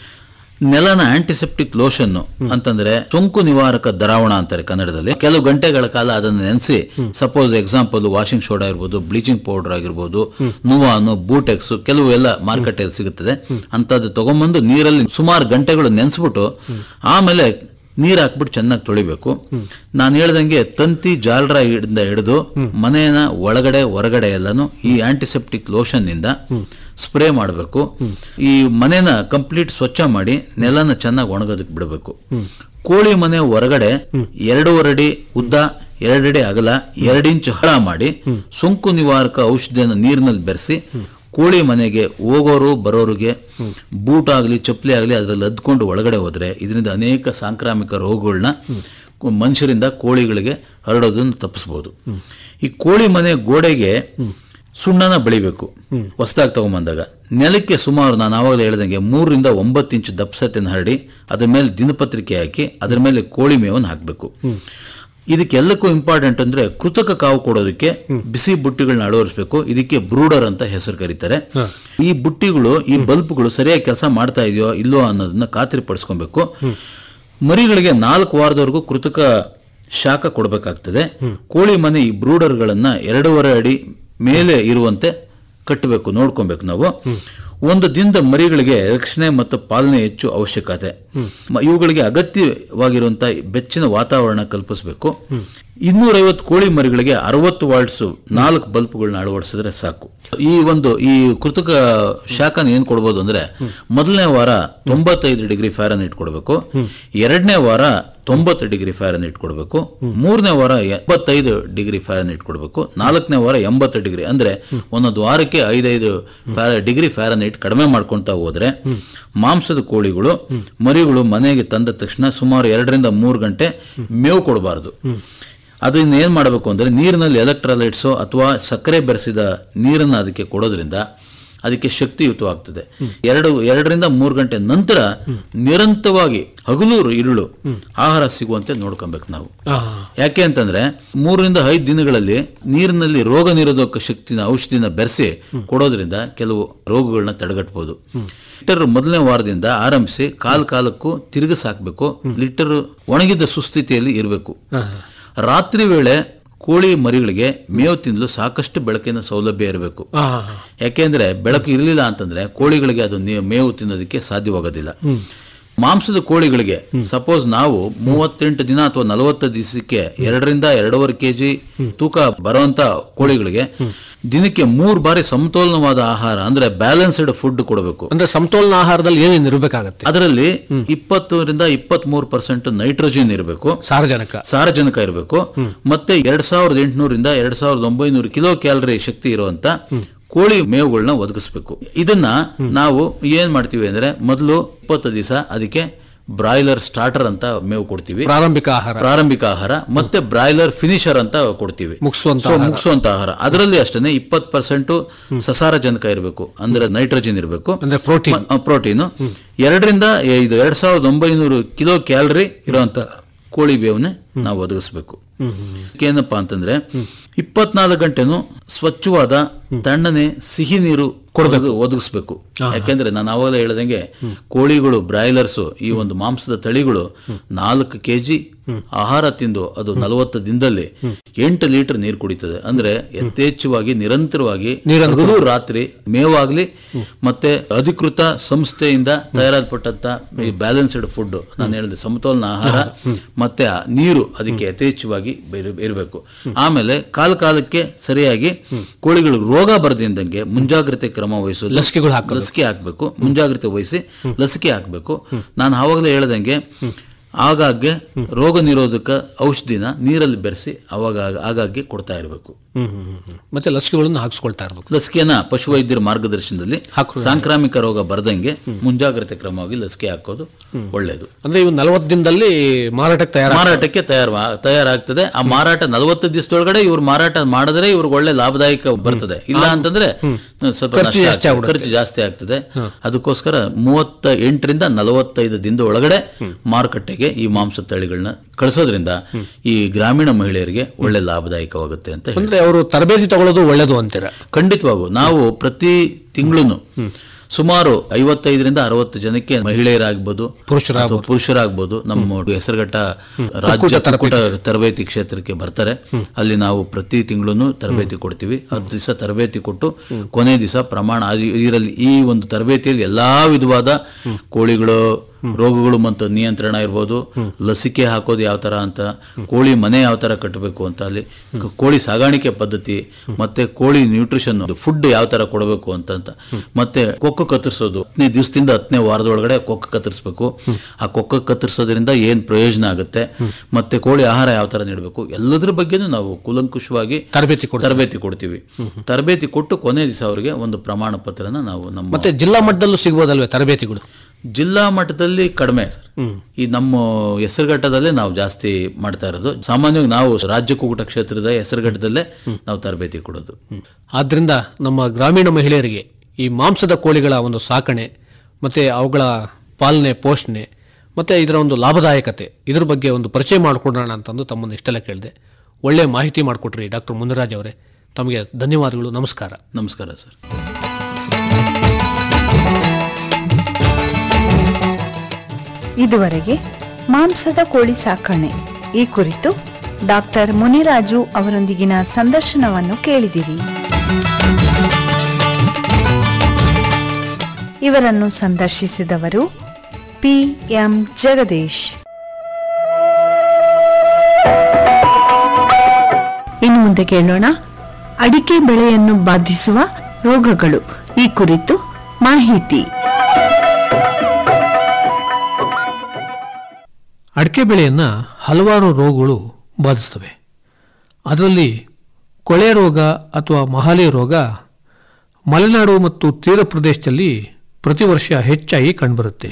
Speaker 6: ನೆಲನ ಆಂಟಿಸೆಪ್ಟಿಕ್ ಲೋಷನ್ ಅಂತಂದ್ರೆ ಸೋಂಕು ನಿವಾರಕ ದ್ರಾವಣ ಅಂತಾರೆ ಕನ್ನಡದಲ್ಲಿ ಕೆಲವು ಗಂಟೆಗಳ ಕಾಲ ಅದನ್ನು ನೆನೆಸಿ ಸಪೋಸ್ ಎಕ್ಸಾಂಪಲ್ ವಾಷಿಂಗ್ ಸೋಡಾ ಇರ್ಬೋದು ಬ್ಲೀಚಿಂಗ್ ಪೌಡರ್ ಆಗಿರ್ಬೋದು ನುವಾನು ಬೂಟೆಕ್ಸ್ ಕೆಲವು ಎಲ್ಲ ಮಾರ್ಕೆಟಲ್ಲಿ ಸಿಗುತ್ತದೆ ಅಂತದ್ದು ತಗೊಂಬಂದು ನೀರಲ್ಲಿ ಸುಮಾರು ಗಂಟೆಗಳು ನೆನೆಸ್ಬಿಟ್ಟು ಆಮೇಲೆ ನೀರ್ ಹಾಕ್ಬಿಟ್ಟು ಚೆನ್ನಾಗಿ ತೊಳಿಬೇಕು ನಾನು ಹೇಳ್ದಂಗೆ ತಂತಿ ಜಾಲರ ಇಂದ ಹಿಡಿದು ಮನೆಯ ಒಳಗಡೆ ಹೊರಗಡೆ ಎಲ್ಲಾನು ಈ ಆಂಟಿಸೆಪ್ಟಿಕ್ ಲೋಷನ್ ನಿಂದ ಸ್ಪ್ರೇ ಮಾಡಬೇಕು ಈ ಮನೆನ ಕಂಪ್ಲೀಟ್ ಸ್ವಚ್ಛ ಮಾಡಿ ನೆಲನ ಚೆನ್ನಾಗಿ ಒಣಗೋದಕ್ಕೆ ಬಿಡಬೇಕು ಕೋಳಿ ಮನೆ ಹೊರಗಡೆ ಎರಡೂವರೆ ಅಡಿ ಉದ್ದ ಎರಡಡಿ ಅಗಲ ಎರಡು ಇಂಚು ಹಳ ಮಾಡಿ ಸೋಂಕು ನಿವಾರಕ ಔಷಧಿಯನ್ನು ನೀರಿನಲ್ಲಿ ಬೆರೆಸಿ ಕೋಳಿ ಮನೆಗೆ ಹೋಗೋರು ಬರೋರಿಗೆ ಬೂಟ್ ಆಗಲಿ ಚಪ್ಪಲಿ ಆಗಲಿ ಅದರಲ್ಲಿ ಅದ್ಕೊಂಡು ಒಳಗಡೆ ಹೋದ್ರೆ ಇದರಿಂದ ಅನೇಕ ಸಾಂಕ್ರಾಮಿಕ ರೋಗಗಳನ್ನ ಮನುಷ್ಯರಿಂದ ಕೋಳಿಗಳಿಗೆ ಹರಡೋದನ್ನು ತಪ್ಪಿಸ್ಬೋದು ಈ ಕೋಳಿ ಮನೆ ಗೋಡೆಗೆ ಸುಣ್ಣನ ಬೆಳಿಬೇಕು ಹೊಸದಾಗಿ ತಗೊಂಬಂದಾಗ ನೆಲಕ್ಕೆ ಸುಮಾರು ನಾನು ಆವಾಗಲೇ ಹೇಳ್ದಂಗೆ ಮೂರರಿಂದ ಒಂಬತ್ತು ಇಂಚು ದಪ್ಸತೆಯನ್ನು ಹರಡಿ ಅದ್ರ ಮೇಲೆ ದಿನಪತ್ರಿಕೆ ಹಾಕಿ ಅದ್ರ ಮೇಲೆ ಕೋಳಿ ಮೇವನ್ನು ಹಾಕಬೇಕು ಇದಕ್ಕೆಲ್ಲಕ್ಕೂ ಇಂಪಾರ್ಟೆಂಟ್ ಅಂದ್ರೆ ಕೃತಕ ಕಾವು ಕೊಡೋದಕ್ಕೆ ಬಿಸಿ ಬುಟ್ಟಿಗಳನ್ನ ಅಳವಡಿಸಬೇಕು ಇದಕ್ಕೆ ಬ್ರೂಡರ್ ಅಂತ ಹೆಸರು ಕರೀತಾರೆ ಈ ಬುಟ್ಟಿಗಳು ಈ ಬಲ್ಬ್ಗಳು ಸರಿಯಾಗಿ ಕೆಲಸ ಮಾಡ್ತಾ ಇದೆಯೋ ಇಲ್ಲೋ ಅನ್ನೋದನ್ನ ಖಾತ್ರಿ ಪಡಿಸ್ಕೊಬೇಕು ಮರಿಗಳಿಗೆ ನಾಲ್ಕು ವಾರದವರೆಗೂ ಕೃತಕ ಶಾಖ ಕೊಡಬೇಕಾಗ್ತದೆ ಕೋಳಿ ಮನೆ ಈ ಬ್ರೂಡರ್ಗಳನ್ನ ಎರಡೂವರೆ ಅಡಿ ಮೇಲೆ ಇರುವಂತೆ ಕಟ್ಟಬೇಕು ನೋಡ್ಕೊಬೇಕು ನಾವು ಒಂದು ದಿನದ ಮರಿಗಳಿಗೆ ರಕ್ಷಣೆ ಮತ್ತು ಪಾಲನೆ ಹೆಚ್ಚು ಅವಶ್ಯಕತೆ ಮ- ಇವುಗಳಿಗೆ ಅಗತ್ಯವಾಗಿರುವಂತಹ ಬೆಚ್ಚಿನ ವಾತಾವರಣ ಕಲ್ಪಿಸಬೇಕು ಇನ್ನೂರೈವತ್ತು ಕೋಳಿ ಮರಿಗಳಿಗೆ ಅರವತ್ತು ವಾಲ್ಟ್ಸ್ ನಾಲ್ಕು ಬಲ್ಬ್ಗಳನ್ನ ಅಳವಡಿಸಿದ್ರೆ ಸಾಕು ಈ ಒಂದು ಈ ಕೃತಕ ಶಾಖನ ಏನ್ ಕೊಡ್ಬೋದು ಅಂದ್ರೆ ಮೊದಲನೇ ವಾರ ತೊಂಬತ್ತೈದು ಡಿಗ್ರಿ ಫ್ಯಾರನ್ ಕೊಡಬೇಕು ಎರಡನೇ ವಾರ ತೊಂಬತ್ತು ಡಿಗ್ರಿ ಫ್ಯಾರನ್ ಕೊಡಬೇಕು ಮೂರನೇ ವಾರ ಎಪ್ಪತ್ತೈದು ಡಿಗ್ರಿ ಫ್ಯಾರನ್ ಕೊಡಬೇಕು ನಾಲ್ಕನೇ ವಾರ ಎಂಬತ್ತು ಡಿಗ್ರಿ ಅಂದ್ರೆ ಒಂದೊಂದು ವಾರಕ್ಕೆ ಐದೈದು ಡಿಗ್ರಿ ಫ್ಯಾರನ್ ಕಡಿಮೆ ಮಾಡ್ಕೊಂತ ಹೋದ್ರೆ ಮಾಂಸದ ಕೋಳಿಗಳು ಮರಿಗಳು ಮನೆಗೆ ತಂದ ತಕ್ಷಣ ಸುಮಾರು ಎರಡರಿಂದ ಮೂರು ಗಂಟೆ ಮೇವು ಕೊಡಬಾರದು ಅದನ್ನ ಏನ್ ಮಾಡಬೇಕು ಅಂದ್ರೆ ನೀರಿನಲ್ಲಿ ಎಲೆಕ್ಟ್ರೋಲೈಟ್ಸೋ ಅಥವಾ ಸಕ್ಕರೆ ಬೆರೆಸಿದ ನೀರನ್ನ ಅದಕ್ಕೆ ಕೊಡೋದ್ರಿಂದ ಅದಕ್ಕೆ ಶಕ್ತಿಯುತವಾಗ್ತದೆ ಎರಡು ಎರಡರಿಂದ ಮೂರು ಗಂಟೆ ನಂತರ ನಿರಂತರವಾಗಿ ಹಗಲು ಇರುಳು ಆಹಾರ ಸಿಗುವಂತೆ ನೋಡ್ಕೊಬೇಕು ನಾವು ಯಾಕೆ ಅಂತಂದ್ರೆ ಮೂರರಿಂದ ಐದು ದಿನಗಳಲ್ಲಿ ನೀರಿನಲ್ಲಿ ರೋಗ ನಿರೋಧಕ ಶಕ್ತಿನ ಔಷಧಿನ ಬೆರೆಸಿ ಕೊಡೋದ್ರಿಂದ ಕೆಲವು ರೋಗಗಳನ್ನ ತಡೆಗಟ್ಟಬಹುದು ಲೀಟರ್ ಮೊದಲನೇ ವಾರದಿಂದ ಆರಂಭಿಸಿ ಕಾಲ್ ಕಾಲಕ್ಕೂ ತಿರುಗಿಸ್ ಹಾಕ್ಬೇಕು ಲೀಟರ್ ಒಣಗಿದ ಸುಸ್ಥಿತಿಯಲ್ಲಿ ಇರಬೇಕು ರಾತ್ರಿ ವೇಳೆ ಕೋಳಿ ಮರಿಗಳಿಗೆ ಮೇವು ತಿನ್ನಲು ಸಾಕಷ್ಟು ಬೆಳಕಿನ ಸೌಲಭ್ಯ ಇರಬೇಕು ಯಾಕೆಂದ್ರೆ ಬೆಳಕು ಇರಲಿಲ್ಲ ಅಂತಂದ್ರೆ ಕೋಳಿಗಳಿಗೆ ಅದು ನೀ- ಮೇವು ತಿನ್ನೋದಕ್ಕೆ ಸಾಧ್ಯವಾಗೋದಿಲ್ಲ ಮಾಂಸದ ಕೋಳಿಗಳಿಗೆ ಸಪೋಸ್ ನಾವು ಮೂವತ್ತೆಂಟು ದಿನ ಅಥವಾ ನಲವತ್ತು ದಿವಸಕ್ಕೆ ಎರಡರಿಂದ ಎರಡೂವರೆ ಕೆಜಿ ತೂಕ ಬರುವಂತ ಕೋಳಿಗಳಿಗೆ ದಿನಕ್ಕೆ ಮೂರು ಬಾರಿ ಸಮತೋಲನವಾದ ಆಹಾರ ಅಂದ್ರೆ ಬ್ಯಾಲೆನ್ಸ್ಡ್ ಫುಡ್ ಕೊಡಬೇಕು
Speaker 5: ಅಂದ್ರೆ ಸಮತೋಲನ ಆಹಾರದಲ್ಲಿ ಏನೇನು ಇರಬೇಕಾಗತ್ತೆ
Speaker 6: ಅದರಲ್ಲಿ ಇಪ್ಪತ್ತರಿಂದ ಇಪ್ಪತ್ತ್ ಮೂರು ಪರ್ಸೆಂಟ್ ನೈಟ್ರೋಜನ್ ಇರಬೇಕು
Speaker 5: ಸಾರಜನಕ
Speaker 6: ಸಾರಜನಕ ಇರಬೇಕು ಮತ್ತೆ ಎರಡ್ ಸಾವಿರದ ಎಂಟುನೂರಿಂದ ಎರಡ್ ಸಾವಿರದ ಒಂಬೈನೂರು ಕಿಲೋ ಕ್ಯಾಲರಿ ಶಕ್ತಿ ಇರುವಂತ ಕೋಳಿ ಮೇವುಗಳನ್ನ ಒದಗಿಸ್ಬೇಕು ಇದನ್ನ ನಾವು ಏನ್ ಮಾಡ್ತೀವಿ ಅಂದ್ರೆ ಮೊದಲು ಇಪ್ಪತ್ತು ದಿವಸ ಅದಕ್ಕೆ ಬ್ರಾಯ್ಲರ್ ಸ್ಟಾರ್ಟರ್ ಅಂತ ಮೇವು ಕೊಡ್ತೀವಿ
Speaker 5: ಪ್ರಾರಂಭಿಕ ಆಹಾರ
Speaker 6: ಪ್ರಾರಂಭಿಕ ಆಹಾರ ಮತ್ತೆ ಬ್ರಾಯ್ಲರ್ ಫಿನಿಶರ್ ಅಂತ ಕೊಡ್ತೀವಿ
Speaker 5: ಮುಗ್ಸುವಂತ
Speaker 6: So, ಮುಗ್ಸುವಂತ ಆಹಾರ ಅದರಲ್ಲಿ ಅಷ್ಟೇ ಇಪ್ಪತ್ತು ಪರ್ಸೆಂಟ್ ಸಸಾರಜನಕ ಇರಬೇಕು ಅಂದ್ರೆ ನೈಟ್ರೋಜನ್ ಇರಬೇಕು
Speaker 5: ಅಂದ್ರೆ ಪ್ರೋಟೀನ್
Speaker 6: ಪ್ರೋಟೀನ್ ಎರಡರಿಂದ ಇದು ಎರಡ್ ಸಾವಿರದ ಒಂಬೈನೂರು ಕಿಲೋ ಕ್ಯಾಲರಿ ಇರುವಂತ ಕೋಳಿ ಬೇವನ್ನೇ ನಾವು ಒದಗಿಸ್ಬೇಕು ಏನಪ್ಪಾ ಅಂತಂದ್ರೆ ಇಪ್ಪತ್ನಾಲ್ಕು ಗಂಟೆನು ಸ್ವಚ್ಛವಾದ ತಣ್ಣನೆ ಸಿಹಿ ನೀರು ಕೊಡಬೇಕು ಒದಗಿಸ್ಬೇಕು ಯಾಕೆಂದ್ರೆ ನಾನು ಅವಾಗಲೇ ಹೇಳ್ದಂಗೆ ಕೋಳಿಗಳು ಬ್ರಾಯ್ಲರ್ಸ್ ಈ ಒಂದು ಮಾಂಸದ ತಳಿಗಳು ನಾಲ್ಕು ಕೆಜಿ ಆಹಾರ ತಿಂದು ಅದು ನಲವತ್ತು ದಿನದಲ್ಲಿ ಎಂಟು ಲೀಟರ್ ನೀರು ಕುಡಿತದೆ ಅಂದ್ರೆ ಯಥೇಚ್ಛವಾಗಿ ನಿರಂತರವಾಗಿ ಹಗಲು ರಾತ್ರಿ ಮೇವಾಗ್ಲಿ ಮತ್ತೆ ಅಧಿಕೃತ ಸಂಸ್ಥೆಯಿಂದ ತಯಾರಾಗಪಟ್ಟಂತ ಈ ಬ್ಯಾಲೆನ್ಸ್ಡ್ ಫುಡ್ ನಾನು ಹೇಳಿದೆ ಸಮತೋಲನ ಆಹಾರ ಮತ್ತೆ ಆ ನೀರು ಅದಕ್ಕೆ ಯಥೇಚ್ಛವಾಗಿ ಇರ- ಇರಬೇಕು ಆಮೇಲೆ ಕಾಲ ಕಾಲಕ್ಕೆ ಸರಿಯಾಗಿ ಕೋಳಿಗಳಿಗೆ ರೋಗ ಬರದಿಂದಂಗೆ ಮುಂಜಾಗ್ರತೆ ಕ್ರಮ ವಹಿಸೋದು
Speaker 5: ಲಸಿಕೆಗಳು ಹಾಕೋದು.
Speaker 6: ಲಸಿಕೆ ಹಾಕಬೇಕು ಮುಂಜಾಗ್ರತೆ ವಹಿಸಿ ಲಸಿಕೆ ಹಾಕಬೇಕು ನಾನು ಆವಾಗಲೇ ಹೇಳ್ದಂಗೆ ಆಗಾಗ್ಗೆ ರೋಗ ನಿರೋಧಕ ಔಷಧಿನ ನೀರಲ್ಲಿ ಬೆರೆಸಿ ಅವಾಗ ಆಗಾಗ್ಗೆ ಕೊಡ್ತಾ ಇರಬೇಕು
Speaker 5: ಹ್ಮ್ ಹ್ಮ್ ಹ್ಮ್, ಹ್ಮ್. ಮತ್ತೆ ಲಸಿಕೆಗಳನ್ನು ಹಾಕಿಸ್ಕೊಳ್ತಾ ಇರ್ಬೇಕು
Speaker 6: ಲಸಿಕೆಯನ್ನ ಪಶುವೈದ್ಯರ ಮಾರ್ಗದರ್ಶನದಲ್ಲಿ
Speaker 5: ಹಾಕೋದು.
Speaker 6: ಸಾಂಕ್ರಾಮಿಕ ರೋಗ ಬರದಂಗೆ ಮುಂಜಾಗ್ರತೆ ಕ್ರಮವಾಗಿ ಲಸಿಕೆ ಹಾಕೋದು ಒಳ್ಳೆಯದು
Speaker 5: ಅಂದ್ರೆ ಇವು ನಲವತ್ತು ದಿನದಲ್ಲಿ ಮಾರಾಟಕ್ಕೆ ತಯಾರ
Speaker 6: ಮಾರಾಟಕ್ಕೆ ತಯಾರ ತಯಾರಾಗ್ತದೆ ಆ ಮಾರಾಟ ನಲವತ್ತು ದಿವಸದೊಳಗಡೆ ಇವ್ರು ಮಾರಾಟ ಮಾಡಿದ್ರೆ ಇವ್ರಿಗೆ ಒಳ್ಳೆ ಲಾಭದಾಯಕ ಬರ್ತದೆ ಇಲ್ಲ ಅಂತಂದ್ರೆ ಸ್ವಲ್ಪ
Speaker 5: ಖರ್ಚು
Speaker 6: ನಷ್ಟ
Speaker 5: ಜಾಸ್ತಿ
Speaker 6: ಆಗ್ತದೆ.
Speaker 5: ಆಗ್ಬಿಡುತ್ತೆ.
Speaker 6: ಖರ್ಚು ಜಾಸ್ತಿ ಆಗ್ತದೆ ಅದಕ್ಕೋಸ್ಕರ ಮೂವತ್ತ ಎಂಟರಿಂದ ನಲವತ್ತೈದು ದಿನದ ಒಳಗಡೆ ಮಾರುಕಟ್ಟೆಗೆ ಈ ಮಾಂಸ ತಳಿಗಳನ್ನ ಕಳಿಸೋದ್ರಿಂದ ಈ ಗ್ರಾಮೀಣ ಮಹಿಳೆಯರಿಗೆ ಒಳ್ಳೆ ಲಾಭದಾಯಕವಾಗುತ್ತೆ ಅಂತ ಹೇಳಿ
Speaker 5: ಅಂದ್ರೆ ಅವರು ತರಬೇತಿ ತಗೊಳ್ಳೋದು ಒಳ್ಳೇದು ಅಂತೀರ
Speaker 6: ಖಂಡಿತವಾಗೂ ನಾವು ಪ್ರತಿ ತಿಂಗಳು ಸುಮಾರು ಐವತ್ತೈದರಿಂದ ಅರವತ್ತು ಜನಕ್ಕೆ ಮಹಿಳೆಯರಾಗ್ಬೋದು
Speaker 5: ಪುರುಷರಾಗ್ಬೋದು.
Speaker 6: ಅಥವಾ ಪುರುಷರಾಗ್ಬೋದು ನಮ್ಮ ಹೆಸರುಘಟ್ಟ ರಾಜ್ಯ ಒಕ್ಕೂಟ ತರಬೇತಿ ಕ್ಷೇತ್ರಕ್ಕೆ ಬರ್ತಾರೆ ಅಲ್ಲಿ ನಾವು ಪ್ರತಿ ತಿಂಗಳು ತರಬೇತಿ ಕೊಡ್ತೀವಿ ಹತ್ತು ದಿವಸ ತರಬೇತಿ ಕೊಟ್ಟು ಕೊನೆ ದಿವಸ ಪ್ರಮಾಣ ಅದು- ಇದರಲ್ಲಿ ಈ ಒಂದು ತರಬೇತಿಯಲ್ಲಿ ಎಲ್ಲಾ ವಿಧವಾದ ಕೋಳಿಗಳು ರೋಗಗಳು ಮತ್ತು ನಿಯಂತ್ರಣ ಇರ್ಬೋದು ಲಸಿಕೆ ಹಾಕೋದು ಯಾವ ತರ ಅಂತ ಕೋಳಿ ಮನೆ ಯಾವ ತರ ಕಟ್ಟಬೇಕು ಅಂತ ಅಲ್ಲಿ ಕ- ಕೋಳಿ ಸಾಗಾಣಿಕೆ ಪದ್ಧತಿ ಮತ್ತೆ ಕೋಳಿ ನ್ಯೂಟ್ರಿಷನ್ ಫುಡ್ ಯಾವ ತರ ಕೊಡಬೇಕು ಅಂತ ಅಂತ ಮತ್ತೆ ಕೊಕ್ಕು ಕತ್ತರಿಸೋದು ಹತ್ತನೇ ದಿವಸದಿಂದ ಹತ್ತನೇ ವಾರದೊಳಗಡೆ ಕೊಕ್ಕು ಕತ್ತರಿಸ್ಬೇಕು ಆ ಕೊಕ್ಕು ಕತ್ತರಿಸೋದ್ರಿಂದ ಏನ್ ಪ್ರಯೋಜನ ಆಗುತ್ತೆ ಮತ್ತೆ ಕೋಳಿ ಆಹಾರ ಯಾವ ತರ ನೀಡಬೇಕು ಎಲ್ಲದ್ರ ಬಗ್ಗೆನೂ ನಾವು ಕೂಲಂಕುಷವಾಗಿ
Speaker 5: ತರಬೇತಿ ಕೊಡ್ತಾರೆ
Speaker 6: ತರಬೇತಿ ಕೊಡ್ತೀವಿ ತರಬೇತಿ ಕೊಟ್ಟು ಕೊನೆ ದಿವಸ ಅವರಿಗೆ ಒಂದು ಪ್ರಮಾಣ ಪತ್ರನ ನಾವು ನಮ್ಮ
Speaker 5: ಮತ್ತೆ ಜಿಲ್ಲಾ ಮಟ್ಟದಲ್ಲೂ ಸಿಗ್ಬೋದಲ್ವೇ ತರಬೇತಿಗಳು
Speaker 6: ಜಿಲ್ಲಾ ಮಟ್ಟದಲ್ಲಿ ಕಡಿಮೆ ಸರ್ ಈ ನಮ್ಮ ಹೆಸರುಘಟ್ಟದಲ್ಲೇ ನಾವು ಜಾಸ್ತಿ ಮಾಡ್ತಾ ಇರೋದು ಸಾಮಾನ್ಯವಾಗಿ ನಾವು ರಾಜ್ಯ ಕೂಟ ಕ್ಷೇತ್ರದ ಹೆಸರುಘಟ್ಟದಲ್ಲೇ ನಾವು ತರಬೇತಿ ಕೊಡೋದು
Speaker 5: ಆದ್ರಿಂದ ನಮ್ಮ ಗ್ರಾಮೀಣ ಮಹಿಳೆಯರಿಗೆ ಈ ಮಾಂಸದ ಕೋಳಿಗಳ ಒಂದು ಸಾಕಣೆ ಮತ್ತೆ ಅವುಗಳ ಪಾಲನೆ ಪೋಷಣೆ ಮತ್ತೆ ಇದರ ಒಂದು ಲಾಭದಾಯಕತೆ ಇದ್ರ ಬಗ್ಗೆ ಒಂದು ಪರಿಚಯ ಮಾಡಿಕೊಡೋಣ ಅಂತಂದು ತಮ್ಮನ್ನು ಇಷ್ಟೆಲ್ಲ ಕೇಳಿದೆ ಒಳ್ಳೆ ಮಾಹಿತಿ ಮಾಡಿಕೊಟ್ರಿ ಡಾಕ್ಟರ್ ಮುನಿರಾಜ್ ಅವರೇ ತಮಗೆ ಧನ್ಯವಾದಗಳು ನಮಸ್ಕಾರ
Speaker 6: ನಮಸ್ಕಾರ ಸರ್
Speaker 4: ಇದುವರೆಗೆ ಮಾಂಸದ ಕೋಳಿ ಸಾಕಣೆ ಈ ಕುರಿತು ಡಾಕ್ಟರ್ ಮುನಿರಾಜು ಅವರೊಂದಿಗಿನ ಸಂದರ್ಶನವನ್ನು ಕೇಳಿದಿರಿ ಇವರನ್ನು ಸಂದರ್ಶಿಸಿದವರು ಪಿ ಎಂ ಜಗದೀಶ್ ಮುಂದೆ ಕೇಳೋಣ ಅಡಿಕೆ ಬೆಳೆಯನ್ನು ಬಾಧಿಸುವ ರೋಗಗಳು ಈ ಕುರಿತು ಮಾಹಿತಿ
Speaker 5: ಅಡಿಕೆ ಬೆಳೆಯನ್ನು ಹಲವಾರು ರೋಗಗಳು ಬಾಧಿಸ್ತವೆ ಅದರಲ್ಲಿ ಕೊಳೆ ರೋಗ ಅಥವಾ ಮಹಾಲೆ ರೋಗ ಮಲೆನಾಡು ಮತ್ತು ತೀರ ಪ್ರದೇಶದಲ್ಲಿ ಪ್ರತಿ ವರ್ಷ ಹೆಚ್ಚಾಗಿ ಕಂಡುಬರುತ್ತೆ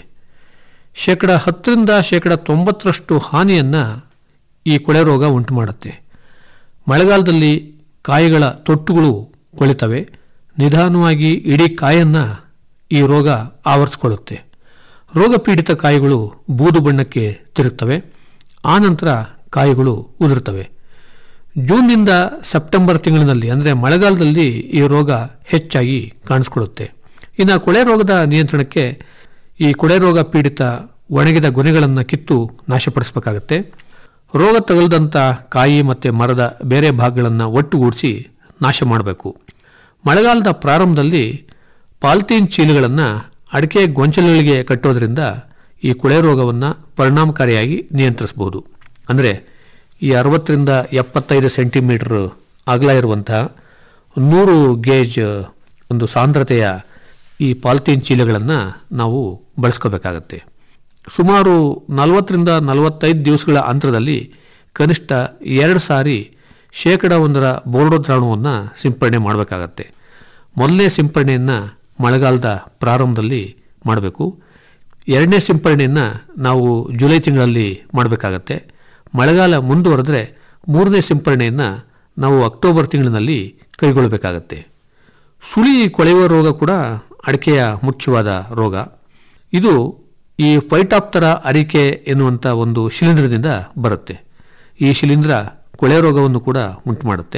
Speaker 5: ಶೇಕಡ ಹತ್ತರಿಂದ ಶೇಕಡ ತೊಂಬತ್ತರಷ್ಟು ಹಾನಿಯನ್ನು ಈ ಕೊಳೆ ರೋಗ ಉಂಟು ಮಾಡುತ್ತೆ ಮಳೆಗಾಲದಲ್ಲಿ ಕಾಯಿಗಳ ತೊಟ್ಟುಗಳು ಕೊಳಿತವೆ ನಿಧಾನವಾಗಿ ಇಡೀ ಕಾಯನ್ನು ಈ ರೋಗ ಆವರಿಸಿಕೊಳ್ಳುತ್ತೆ ರೋಗ ಪೀಡಿತ ಕಾಯಿಗಳು ಬೂದು ಬಣ್ಣಕ್ಕೆ ತಿರುಗ್ತವೆ ಆನಂತರ ಕಾಯಿಗಳು ಉದುರುತ್ತವೆ ಜೂನ್ನಿಂದ ಸೆಪ್ಟೆಂಬರ್ ತಿಂಗಳಿನಲ್ಲಿ ಅಂದರೆ ಮಳೆಗಾಲದಲ್ಲಿ ಈ ರೋಗ ಹೆಚ್ಚಾಗಿ ಕಾಣಿಸ್ಕೊಳ್ಳುತ್ತೆ ಇನ್ನು ಕೊಳೆ ರೋಗದ ನಿಯಂತ್ರಣಕ್ಕೆ ಈ ಕೊಳೆ ರೋಗ ಪೀಡಿತ ಒಣಗಿದ ಗೊನೆಗಳನ್ನು ಕಿತ್ತು ನಾಶಪಡಿಸಬೇಕಾಗತ್ತೆ ರೋಗ ತಗಲದಂಥ ಕಾಯಿ ಮತ್ತು ಮರದ ಬೇರೆ ಭಾಗಗಳನ್ನು ಒಟ್ಟುಗೂಡಿಸಿ ನಾಶ ಮಾಡಬೇಕು ಮಳೆಗಾಲದ ಪ್ರಾರಂಭದಲ್ಲಿ ಪಾಲಿಥೀನ್ ಚೀಲಗಳನ್ನು ಅಡಿಕೆ ಗೊಂಚಲುಗಳಿಗೆ ಕಟ್ಟೋದ್ರಿಂದ ಈ ಕೊಳೆ ರೋಗವನ್ನು ಪರಿಣಾಮಕಾರಿಯಾಗಿ ನಿಯಂತ್ರಿಸಬಹುದು ಅಂದರೆ ಈ ಅರವತ್ತರಿಂದ ಎಪ್ಪತ್ತೈದು ಸೆಂಟಿಮೀಟರ್ ಅಗಲ ಇರುವಂತಹ ನೂರು ಗೇಜ್ ಒಂದು ಸಾಂದ್ರತೆಯ ಈ ಪಾಲಿಥೀನ್ ಚೀಲಗಳನ್ನು ನಾವು ಬಳಸ್ಕೋಬೇಕಾಗತ್ತೆ ಸುಮಾರು ನಲವತ್ತರಿಂದ ನಲವತ್ತೈದು ದಿವಸಗಳ ಅಂತರದಲ್ಲಿ ಕನಿಷ್ಠ ಎರಡು ಸಾರಿ ಶೇಕಡ ಒಂದರ ಬೋರ್ಡೋ ದ್ರಾವಣವನ್ನು ಸಿಂಪಡಣೆ ಮಾಡಬೇಕಾಗತ್ತೆ ಮೊದಲನೇ ಸಿಂಪಡಣೆಯನ್ನು ಮಳೆಗಾಲದ ಪ್ರಾರಂಭದಲ್ಲಿ ಮಾಡಬೇಕು ಎರಡನೇ ಸಿಂಪಡಣೆಯನ್ನು ನಾವು ಜುಲೈ ತಿಂಗಳಲ್ಲಿ ಮಾಡಬೇಕಾಗತ್ತೆ ಮಳೆಗಾಲ ಮುಂದುವರೆದ್ರೆ ಮೂರನೇ ಸಿಂಪಡಣೆಯನ್ನು ನಾವು ಅಕ್ಟೋಬರ್ ತಿಂಗಳಿನಲ್ಲಿ ಕೈಗೊಳ್ಳಬೇಕಾಗತ್ತೆ ಸುಳಿ ಕೊಳೆಯುವ ರೋಗ ಕೂಡ ಅಡಿಕೆಯ ಮುಖ್ಯವಾದ ರೋಗ ಇದು ಈ ಫೈಟಾಪ್ತರ ಅರಿಕೆ ಎನ್ನುವಂಥ ಒಂದು ಶಿಲೀಂಧ್ರದಿಂದ ಬರುತ್ತೆ ಈ ಶಿಲೀಂಧ್ರ ಕೊಳೆ ರೋಗವನ್ನು ಕೂಡ ಉಂಟು ಮಾಡುತ್ತೆ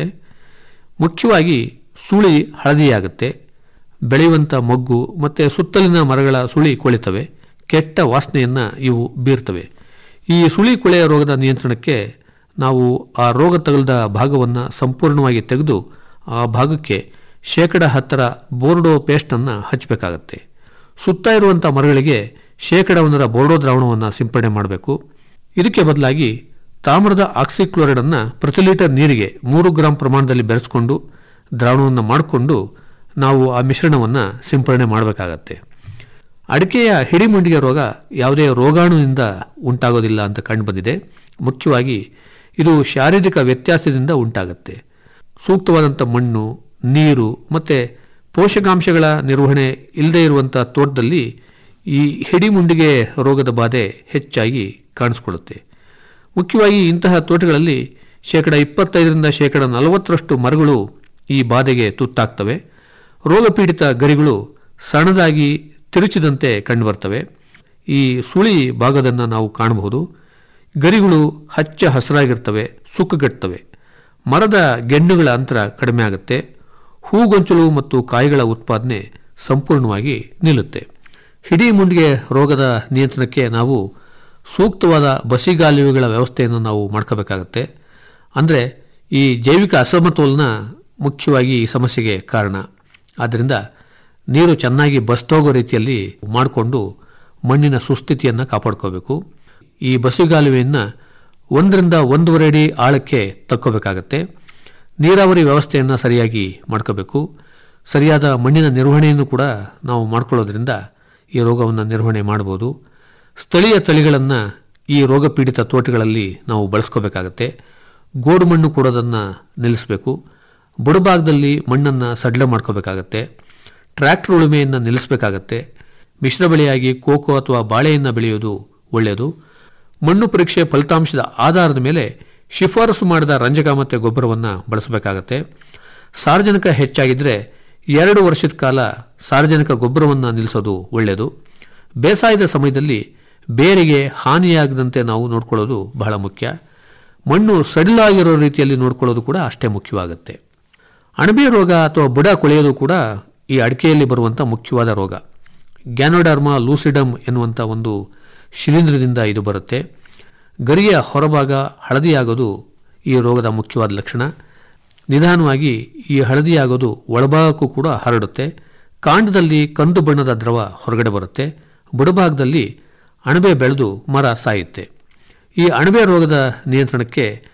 Speaker 5: ಮುಖ್ಯವಾಗಿ ಸುಳಿ ಹಳದಿಯಾಗುತ್ತೆ ಬೆಳೆಯುವಂಥ ಮೊಗ್ಗು ಮತ್ತು ಸುತ್ತಲಿನ ಮರಗಳ ಸುಳಿ ಕೊಳಿತವೆ ಕೆಟ್ಟ ವಾಸನೆಯನ್ನು ಇವು ಬೀರ್ತವೆ ಈ ಸುಳಿ ಕೊಳೆಯ ರೋಗದ ನಿಯಂತ್ರಣಕ್ಕೆ ನಾವು ಆ ರೋಗ ತಗಲಿದ ಭಾಗವನ್ನು ಸಂಪೂರ್ಣವಾಗಿ ತೆಗೆದು ಆ ಭಾಗಕ್ಕೆ ಶೇಕಡ ಹತ್ತರ ಬೋರ್ಡೋ ಪೇಸ್ಟನ್ನು ಹಚ್ಚಬೇಕಾಗತ್ತೆ ಸುತ್ತ ಇರುವಂಥ ಮರಗಳಿಗೆ ಶೇಕಡ ಒಂದರ ಬೋರ್ಡೋ ದ್ರಾವಣವನ್ನು ಸಿಂಪಡಣೆ ಮಾಡಬೇಕು ಇದಕ್ಕೆ ಬದಲಾಗಿ ತಾಮ್ರದ ಆಕ್ಸಿಕ್ಲೋರೈಡನ್ನು ಪ್ರತಿ ಲೀಟರ್ ನೀರಿಗೆ ಮೂರು ಗ್ರಾಂ ಪ್ರಮಾಣದಲ್ಲಿ ಬೆರೆಸ್ಕೊಂಡು ದ್ರಾವಣವನ್ನು ಮಾಡಿಕೊಂಡು ನಾವು ಆ ಮಿಶ್ರಣವನ್ನು ಸಿಂಪಡಣೆ ಮಾಡಬೇಕಾಗತ್ತೆ ಅಡಿಕೆಯ ಹಿಡಿಮುಂಡಿಗೆ ರೋಗ ಯಾವುದೇ ರೋಗಾಣುವಿನಿಂದ ಉಂಟಾಗೋದಿಲ್ಲ ಅಂತ ಕಂಡುಬಂದಿದೆ ಮುಖ್ಯವಾಗಿ ಇದು ಶಾರೀರಿಕ ವ್ಯತ್ಯಾಸದಿಂದ ಉಂಟಾಗುತ್ತೆ ಸೂಕ್ತವಾದಂಥ ಮಣ್ಣು ನೀರು ಮತ್ತು ಪೋಷಕಾಂಶಗಳ ನಿರ್ವಹಣೆ ಇಲ್ಲದೇ ಇರುವಂಥ ತೋಟದಲ್ಲಿ ಈ ಹಿಡಿಮುಂಡಿಗೆ ರೋಗದ ಬಾಧೆ ಹೆಚ್ಚಾಗಿ ಕಾಣಿಸ್ಕೊಳ್ಳುತ್ತೆ ಮುಖ್ಯವಾಗಿ ಇಂತಹ ತೋಟಗಳಲ್ಲಿ ಶೇಕಡ ಇಪ್ಪತ್ತೈದರಿಂದ ಶೇಕಡ ನಲವತ್ತರಷ್ಟು ಮರಗಳು ಈ ಬಾಧೆಗೆ ತುತ್ತಾಗ್ತವೆ ರೋಗಪೀಡಿತ ಗರಿಗಳು ಸಣ್ಣದಾಗಿ ತಿರುಚಿದಂತೆ ಕಂಡುಬರ್ತವೆ ಈ ಸುಳಿ ಭಾಗದನ್ನು ನಾವು ಕಾಣಬಹುದು ಗರಿಗಳು ಹಚ್ಚ ಹಸಿರಾಗಿರ್ತವೆ ಸುಕ್ಕುಗಟ್ಟುತ್ತವೆ ಮರದ ಗೆಣ್ಣುಗಳ ಅಂತರ ಕಡಿಮೆ ಆಗುತ್ತೆ ಹೂಗೊಂಚಲು ಮತ್ತು ಕಾಯಿಗಳ ಉತ್ಪಾದನೆ ಸಂಪೂರ್ಣವಾಗಿ ನಿಲ್ಲುತ್ತೆ ಹಿಡಿ ಮುಂಡಿಗೆ ರೋಗದ ನಿಯಂತ್ರಣಕ್ಕೆ ನಾವು ಸೂಕ್ತವಾದ ಬಸಿಗಾಲುವೆಗಳ ವ್ಯವಸ್ಥೆಯನ್ನು ನಾವು ಮಾಡ್ಕೋಬೇಕಾಗತ್ತೆ ಅಂದರೆ ಈ ಜೈವಿಕ ಅಸಮತೋಲನ ಮುಖ್ಯವಾಗಿ ಈ ಸಮಸ್ಯೆಗೆ ಕಾರಣ ಆದ್ದರಿಂದ ನೀರು ಚೆನ್ನಾಗಿ ಬಸ್ತೋಗೋ ರೀತಿಯಲ್ಲಿ ಮಾಡಿಕೊಂಡು ಮಣ್ಣಿನ ಸುಸ್ಥಿತಿಯನ್ನು ಕಾಪಾಡ್ಕೋಬೇಕು ಈ ಬಸಿಗಾಲುವೆಯನ್ನು ಒಂದರಿಂದ ಒಂದೂವರೆ ಅಡಿ ಆಳಕ್ಕೆ ತಕ್ಕೋಬೇಕಾಗತ್ತೆ ನೀರಾವರಿ ವ್ಯವಸ್ಥೆಯನ್ನು ಸರಿಯಾಗಿ ಮಾಡ್ಕೋಬೇಕು ಸರಿಯಾದ ಮಣ್ಣಿನ ನಿರ್ವಹಣೆಯನ್ನು ಕೂಡ ನಾವು ಮಾಡ್ಕೊಳ್ಳೋದ್ರಿಂದ ಈ ರೋಗವನ್ನು ನಿರ್ವಹಣೆ ಮಾಡ್ಬೋದು ಸ್ಥಳೀಯ ತಳಿಗಳನ್ನು ಈ ರೋಗ ಪೀಡಿತ ತೋಟಗಳಲ್ಲಿ ನಾವು ಬಳಸ್ಕೋಬೇಕಾಗತ್ತೆ ಗೋಡು ಮಣ್ಣು ಕೊಡೋದನ್ನು ನಿಲ್ಲಿಸಬೇಕು ಬುಡಭಾಗದಲ್ಲಿ ಮಣ್ಣನ್ನು ಸಡ್ಲ ಮಾಡ್ಕೋಬೇಕಾಗತ್ತೆ ಟ್ರ್ಯಾಕ್ಟರ್ ಉಳುಮೆಯನ್ನು ನಿಲ್ಲಿಸಬೇಕಾಗತ್ತೆ ಮಿಶ್ರ ಬೆಳೆಯಾಗಿ ಕೋಕೋ ಅಥವಾ ಬಾಳೆಯನ್ನು ಬೆಳೆಯೋದು ಒಳ್ಳೆಯದು ಮಣ್ಣು ಪರೀಕ್ಷೆ ಫಲಿತಾಂಶದ ಆಧಾರದ ಮೇಲೆ ಶಿಫಾರಸು ಮಾಡಿದ ರಂಜಕ ಮತ್ತು ಗೊಬ್ಬರವನ್ನು ಬಳಸಬೇಕಾಗತ್ತೆ ಸಾರ್ವಜನಿಕ ಹೆಚ್ಚಾಗಿದ್ದರೆ ಎರಡು ವರ್ಷದ ಕಾಲ ಸಾರ್ವಜನಿಕ ಗೊಬ್ಬರವನ್ನು ನಿಲ್ಲಿಸೋದು ಒಳ್ಳೆಯದು ಬೇಸಾಯದ ಸಮಯದಲ್ಲಿ ಬೇರಿಗೆ ಹಾನಿಯಾಗದಂತೆ ನಾವು ನೋಡ್ಕೊಳ್ಳೋದು ಬಹಳ ಮುಖ್ಯ ಮಣ್ಣು ಸಡಿಲಾಗಿರೋ ರೀತಿಯಲ್ಲಿ ನೋಡ್ಕೊಳ್ಳೋದು ಕೂಡ ಅಷ್ಟೇ ಮುಖ್ಯವಾಗುತ್ತೆ ಅಣಬೆ ರೋಗ ಅಥವಾ ಬುಡ ಕೊಳೆಯೋದು ಕೂಡ ಈ ಅಡಿಕೆಯಲ್ಲಿ ಬರುವಂಥ ಮುಖ್ಯವಾದ ರೋಗ ಗ್ಯಾನೋಡರ್ಮಾ ಲೂಸಿಡಮ್ ಎನ್ನುವಂಥ ಒಂದು ಶಿಲೀಂಧ್ರದಿಂದ ಇದು ಬರುತ್ತೆ ಗರಿಯ ಹೊರಭಾಗ ಹಳದಿಯಾಗೋದು ಈ ರೋಗದ ಮುಖ್ಯವಾದ ಲಕ್ಷಣ ನಿಧಾನವಾಗಿ ಈ ಹಳದಿಯಾಗೋದು ಒಳಭಾಗಕ್ಕೂ ಕೂಡ ಹರಡುತ್ತೆ ಕಾಂಡದಲ್ಲಿ ಕಂದು ಬಣ್ಣದ ದ್ರವ ಹೊರಗಡೆ ಬರುತ್ತೆ ಬುಡಭಾಗದಲ್ಲಿ ಅಣಬೆ ಬೆಳೆದು ಮರ ಸಾಯುತ್ತೆ ಈ ಅಣಬೆ ರೋಗದ ನಿಯಂತ್ರಣಕ್ಕೆ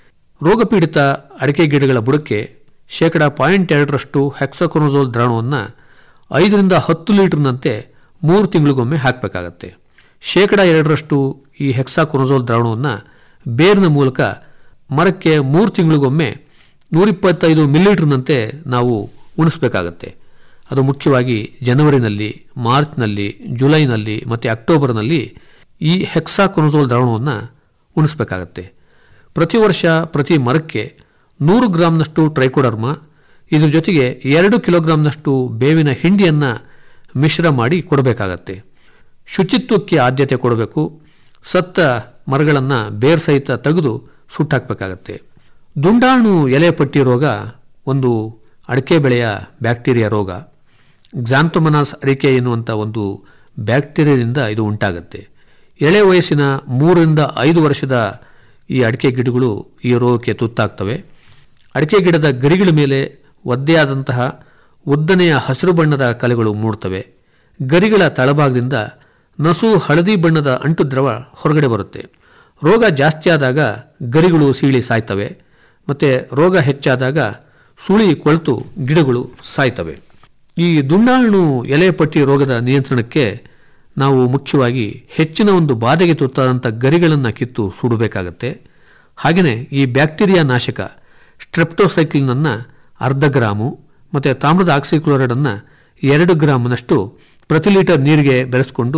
Speaker 5: ರೋಗಪೀಡಿತ ಅಡಿಕೆ ಗಿಡಗಳ ಬುಡಕ್ಕೆ ಶೇಕಡ ಪಾಯಿಂಟ್ ಎರಡರಷ್ಟು ಹೆಕ್ಸಕೊನೋಜೋಲ್ ದ್ರಾವಣವನ್ನು ಐದರಿಂದ ಹತ್ತು ಲೀಟರ್ನಂತೆ ಮೂರು ತಿಂಗಳಿಗೊಮ್ಮೆ ಹಾಕಬೇಕಾಗತ್ತೆ ಶೇಕಡ ಎರಡರಷ್ಟು ಈ ಹೆಕ್ಸಾಕೊನೋಜೋಲ್ ದ್ರಾವಣವನ್ನು ಬೇರಿನ ಮೂಲಕ ಮರಕ್ಕೆ ಮೂರು ತಿಂಗಳಿಗೊಮ್ಮೆ ನೂರಿಪ್ಪತ್ತೈದು ಮಿಲಿಲೀಟರ್ನಂತೆ ನಾವು ಉಣಿಸ್ಬೇಕಾಗತ್ತೆ ಅದು ಮುಖ್ಯವಾಗಿ ಜನವರಿನಲ್ಲಿ ಮಾರ್ಚ್ನಲ್ಲಿ ಜುಲೈನಲ್ಲಿ ಮತ್ತು ಅಕ್ಟೋಬರ್ನಲ್ಲಿ ಈ ಹೆಕ್ಸಾಕೊನೋಜೋಲ್ ದ್ರಾವಣವನ್ನು ಉಣಿಸ್ಬೇಕಾಗತ್ತೆ ಪ್ರತಿ ವರ್ಷ ಪ್ರತಿ ಮರಕ್ಕೆ ನೂರು ಗ್ರಾಂನಷ್ಟು ಟ್ರೈಕೋಡರ್ಮ ಇದ್ರ ಜೊತೆಗೆ ಎರಡು ಕಿಲೋಗ್ರಾಂನಷ್ಟು ಬೇವಿನ ಹಿಂಡಿಯನ್ನು ಮಿಶ್ರ ಮಾಡಿ ಕೊಡಬೇಕಾಗತ್ತೆ ಶುಚಿತ್ವಕ್ಕೆ ಆದ್ಯತೆ ಕೊಡಬೇಕು ಸತ್ತ ಮರಗಳನ್ನು ಬೇರ್ ಸಹಿತ ತೆಗೆದು ಸುಟ್ಟಾಕಬೇಕಾಗತ್ತೆ ದುಂಡಾಣು ಎಲೆ ಪಟ್ಟಿ ರೋಗ ಒಂದು ಅಡಿಕೆ ಬೆಳೆಯ ಬ್ಯಾಕ್ಟೀರಿಯಾ ರೋಗ ಗ್ಸಾಂತೊಮನಾಸ್ ಅಡಿಕೆ ಎನ್ನುವಂಥ ಒಂದು ಬ್ಯಾಕ್ಟೀರಿಯಾದಿಂದ ಇದು ಉಂಟಾಗುತ್ತೆ ಎಳೆ ವಯಸ್ಸಿನ ಮೂರರಿಂದ ಐದು ವರ್ಷದ ಈ ಅಡಿಕೆ ಗಿಡಗಳು ಈ ರೋಗಕ್ಕೆ ತುತ್ತಾಗ್ತವೆ ಅಡಿಕೆ ಗಿಡದ ಗರಿಗಳ ಮೇಲೆ ಒದ್ದೆಯಾದಂತಹ ಉದ್ದನೆಯ ಹಸಿರು ಬಣ್ಣದ ಕಲೆಗಳು ಮೂಡ್ತವೆ ಗರಿಗಳ ತಳಭಾಗದಿಂದ ನಸು ಹಳದಿ ಬಣ್ಣದ ಅಂಟು ದ್ರವ ಹೊರಗಡೆ ಬರುತ್ತೆ ರೋಗ ಜಾಸ್ತಿ ಆದಾಗ ಗರಿಗಳು ಸೀಳಿ ಸಾಯ್ತವೆ ಮತ್ತು ರೋಗ ಹೆಚ್ಚಾದಾಗ ಸುಳಿ ಕೊಳೆತು ಗಿಡಗಳು ಸಾಯ್ತವೆ ಈ ದುಂಡಾಣು ಎಲೆ ಪಟ್ಟಿ ರೋಗದ ನಿಯಂತ್ರಣಕ್ಕೆ ನಾವು ಮುಖ್ಯವಾಗಿ ಹೆಚ್ಚಿನ ಒಂದು ಬಾಧೆಗೆ ತುತ್ತಾದಂಥ ಗರಿಗಳನ್ನು ಕಿತ್ತು ಸುಡಬೇಕಾಗತ್ತೆ ಹಾಗೆಯೇ ಈ ಬ್ಯಾಕ್ಟೀರಿಯಾ ನಾಶಕ ಸ್ಟ್ರೆಪ್ಟೋಸೈಕ್ಲಿನನ್ನು ಅರ್ಧ ಗ್ರಾಮು ಮತ್ತು ತಾಮ್ರದ ಆಕ್ಸಿಕ್ಲೋರೈಡನ್ನು ಎರಡು ಗ್ರಾಮ್ನಷ್ಟು ಪ್ರತಿ ಲೀಟರ್ ನೀರಿಗೆ ಬೆರೆಸ್ಕೊಂಡು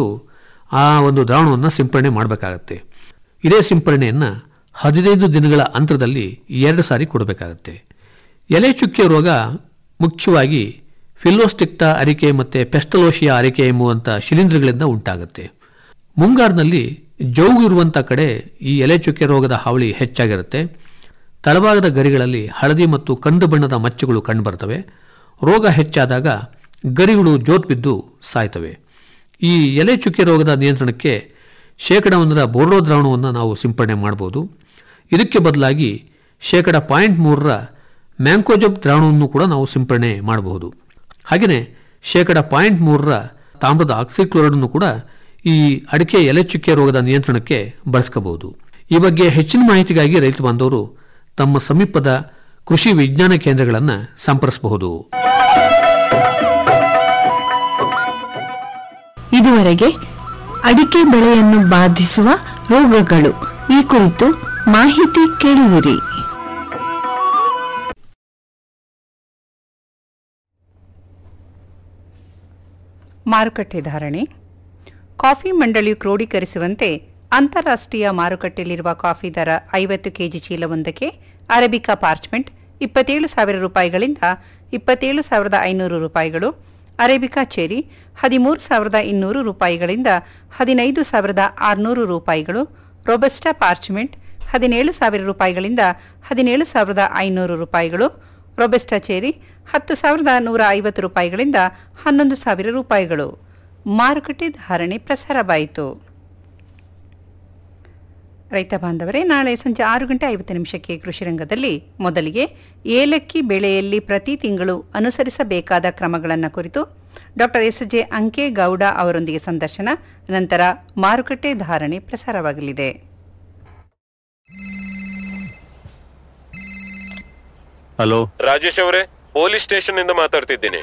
Speaker 5: ಆ ಒಂದು ದ್ರಾವಣವನ್ನು ಸಿಂಪರಣೆ ಮಾಡಬೇಕಾಗತ್ತೆ ಇದೇ ಸಿಂಪರಣೆಯನ್ನು ಹದಿನೈದು ದಿನಗಳ ಅಂತರದಲ್ಲಿ ಎರಡು ಸಾರಿ ಕೊಡಬೇಕಾಗತ್ತೆ ಎಲೆ ಚುಕ್ಕೆ ರೋಗ ಮುಖ್ಯವಾಗಿ ಫಿಲ್ಲೋಸ್ಟಿಕ್ಟಾ ಅರಿಕೆ ಮತ್ತು ಪೆಸ್ಟಲೋಷಿಯಾ ಅರಿಕೆ ಎಂಬುವಂಥ ಶಿಲೀಂಧ್ರಗಳಿಂದ ಉಂಟಾಗುತ್ತೆ ಮುಂಗಾರಿನಲ್ಲಿ ಜೌಗು ಇರುವಂಥ ಕಡೆ ಈ ಎಲೆ ಚುಕ್ಕೆ ರೋಗದ ಹಾವಳಿ ಹೆಚ್ಚಾಗಿರುತ್ತೆ ತಳಭಾಗದ ಗರಿಗಳಲ್ಲಿ ಹಳದಿ ಮತ್ತು ಕಂದು ಬಣ್ಣದ ಮಚ್ಚೆಗಳು ಕಂಡುಬರ್ತವೆ ರೋಗ ಹೆಚ್ಚಾದಾಗ ಗರಿಗಳು ಜೋತ್ ಬಿದ್ದು ಸಾಯ್ತವೆ ಈ ಎಲೆ ಚುಕ್ಕೆ ರೋಗದ ನಿಯಂತ್ರಣಕ್ಕೆ ಶೇಕಡ ಒಂದರ ಬೋರ್ಡೋ ದ್ರಾವಣವನ್ನು ನಾವು ಸಿಂಪಡಣೆ ಮಾಡ್ಬೋದು ಇದಕ್ಕೆ ಬದಲಾಗಿ ಶೇಕಡ ಪಾಯಿಂಟ್ ಮೂರರ ಮ್ಯಾಂಕೋಜಬ್ ದ್ರಾವಣವನ್ನು ಕೂಡ ನಾವು ಸಿಂಪಡಣೆ ಮಾಡಬಹುದು ಹಾಗೆಯೇ ಶೇಕಡ ಪಾಯಿಂಟ್ ಮೂರರ ತಾಮ್ರದ ಆಕ್ಸಿಕ್ಲೋರೈಡನ್ನು ಕೂಡ ಈ ಅಡಿಕೆ ಎಲೆ ಚುಕ್ಕೆ ರೋಗದ ನಿಯಂತ್ರಣಕ್ಕೆ ಬಳಸ್ಕೋಬಹುದು ಈ ಬಗ್ಗೆ ಹೆಚ್ಚಿನ ಮಾಹಿತಿಗಾಗಿ ರೈತ ಬಾಂಧವರು ತಮ್ಮ ಸಮೀಪದ ಕೃಷಿ ವಿಜ್ಞಾನ ಕೇಂದ್ರಗಳನ್ನು ಸಂಪರ್ಕಿಸಬಹುದು
Speaker 4: ಇದುವರೆಗೆ ಅಡಿಕೆ ಬೆಳೆಯನ್ನು ಬಾಧಿಸುವ ರೋಗಗಳು ಈ ಕುರಿತು ಮಾಹಿತಿ ಕೇಳಿದಿರಿ
Speaker 2: ಮಾರುಕಟ್ಟೆ ಧಾರಣೆ ಕಾಫಿ ಮಂಡಳಿಯು ಕ್ರೋಢೀಕರಿಸುವಂತೆ ಅಂತಾರಾಷ್ಟ್ರೀಯ ಮಾರುಕಟ್ಟೆಯಲ್ಲಿರುವ ಕಾಫಿ ದರ ಐವತ್ತು ಕೆಜಿ ಚೀಲವೊಂದಕ್ಕೆ ಅರೇಬಿಕಾ ಪಾರ್ಚ್ಮೆಂಟ್ ಇಪ್ಪತ್ತೇಳು ಸಾವಿರ ರೂಪಾಯಿಗಳಿಂದ ಇಪ್ಪತ್ತೇಳು ಸಾವಿರದ ಐನೂರು ರೂಪಾಯಿಗಳು ಅರೇಬಿಕಾ ಚೆರಿ ಹದಿಮೂರು ಸಾವಿರದ ಇನ್ನೂರು ರೂಪಾಯಿಗಳಿಂದ ಹದಿನೈದು ಸಾವಿರದ ಆರುನೂರು ರೂಪಾಯಿಗಳು ರೊಬಸ್ಟಾ ಪಾರ್ಚ್ಮೆಂಟ್ ಹದಿನೇಳು ಸಾವಿರ ರೂಪಾಯಿಗಳಿಂದ ಹದಿನೇಳು ಸಾವಿರದ ಐನೂರು ರೂಪಾಯಿಗಳು ರೊಬೆಸ್ಟಾ ಚೇರಿ ಹತ್ತು ಸಾವಿರದ ನೂರ ಐವತ್ತು ರೂಪಾಯಿಗಳಿಂದ ಹನ್ನೊಂದು ಸಾವಿರ ರೂಪಾಯಿಗಳು ಮಾರುಕಟ್ಟೆ ಧಾರಣೆ ಪ್ರಸಾರವಾಯಿತು ರೈತ ಬಾಂಧವರೇ ನಾಳೆ ಸಂಜೆ ಆರು ಗಂಟೆ ಐವತ್ತು ನಿಮಿಷಕ್ಕೆ ಕೃಷಿ ರಂಗದಲ್ಲಿ ಮೊದಲಿಗೆ ಏಲಕ್ಕಿ ಬೆಳೆಯಲ್ಲಿ ಪ್ರತಿ ತಿಂಗಳು ಅನುಸರಿಸಬೇಕಾದ ಕ್ರಮಗಳನ್ನು ಕುರಿತು ಡಾಕ್ಟರ್ ಎಸ್ ಜೆ ಅಂಕೇಗೌಡ ಅವರೊಂದಿಗೆ ಸಂದರ್ಶನ ನಂತರ ಮಾರುಕಟ್ಟೆ ಧಾರಣೆ ಪ್ರಸಾರವಾಗಲಿದೆ
Speaker 7: ಹಲೋ
Speaker 8: ರಾಜೇಶ್ ಅವರೇ ಪೊಲೀಸ್ ಸ್ಟೇಷನ್ ಇಂದ ಮಾತಾಡ್ತಿದ್ದೀನಿ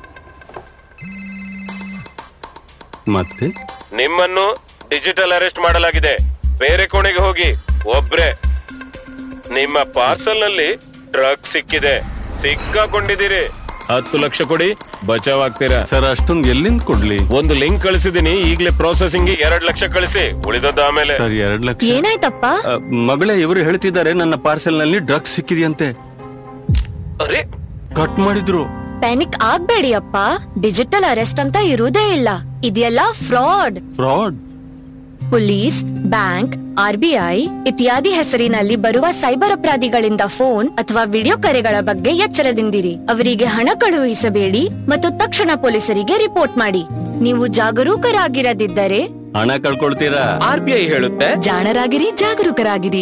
Speaker 7: ಮತ್ತೆ
Speaker 8: ನಿಮ್ಮನ್ನು ಡಿಜಿಟಲ್ ಅರೆಸ್ಟ್ ಮಾಡಲಾಗಿದೆ ಬೇರೆ ಕೋಣೆಗೆ ಹೋಗಿ ಒಬ್ರೆ ನಿಮ್ಮ ಪಾರ್ಸಲ್ ನಲ್ಲಿ ಡ್ರಗ್ ಸಿಕ್ಕಿದೆ ಸಿಕ್ಕಾಕೊಂಡಿದ್ದೀರಿ ಹತ್ತು ಲಕ್ಷ ಕೊಡಿ ಬಚಾವ್ ಆಗ್ತೀರಾ
Speaker 7: ಸರ್ ಅಷ್ಟೊಂದು ಎಲ್ಲಿಂದ ಕೊಡ್ಲಿ
Speaker 8: ಒಂದು ಲಿಂಕ್ ಕಳಿಸಿದೀನಿ ಈಗಲೇ ಪ್ರೊಸೆಸಿಂಗ್ ಎರಡ್ ಲಕ್ಷ ಕಳಿಸಿ ಉಳಿದದ್ದು ಆಮೇಲೆ
Speaker 7: ಸರ್ ಎರಡ್ ಲಕ್ಷ
Speaker 9: ಏನಾಯ್ತಪ್ಪ
Speaker 7: ಅ, ಮಗಳೇ ಇವರು ಹೇಳ್ತಿದ್ದಾರೆ ನನ್ನ ಪಾರ್ಸೆಲ್ ನಲ್ಲಿ ಡ್ರಗ್ಸ್ ಸಿಕ್ಕಿದೆಯಂತೆ
Speaker 8: ಅರೆ
Speaker 7: ಕಟ್ ಮಾಡಿದ್ರು
Speaker 9: ಪ್ಯಾನಿಕ್ ಆಗ್ಬೇಡಿ ಅಪ್ಪ ಡಿಜಿಟಲ್ ಅರೆಸ್ಟ್ ಅಂತ ಇರುವುದೇ ಇಲ್ಲ ಇದೆಲ್ಲ fraud
Speaker 7: fraud
Speaker 9: police bank RBI ಇತ್ಯಾದಿ ಹೆಸರಿನಲ್ಲಿ ಬರುವ ಸೈಬರ್ ಅಪರಾಧಿಗಳಿಂದ ಫೋನ್ ಅಥವಾ ವಿಡಿಯೋ ಕರೆಗಳ ಬಗ್ಗೆ ಎಚ್ಚರದಿಂದಿರಿ ಅವರಿಗೆ ಹಣ ಕಳುಹಿಸಬೇಡಿ ಮತ್ತು ತಕ್ಷಣ ಪೊಲೀಸರಿಗೆ ರಿಪೋರ್ಟ್ ಮಾಡಿ ನೀವು ಜಾಗರೂಕರಾಗಿರದಿದ್ದರೆ
Speaker 7: ಹಣ ಕಳ್ಕೊಳ್ತೀರಾ
Speaker 8: ಆರ್ ಬಿ ಐ ಹೇಳುತ್ತೆ
Speaker 9: ಜಾಣರಾಗಿರಿ ಜಾಗರೂಕರಾಗಿರಿ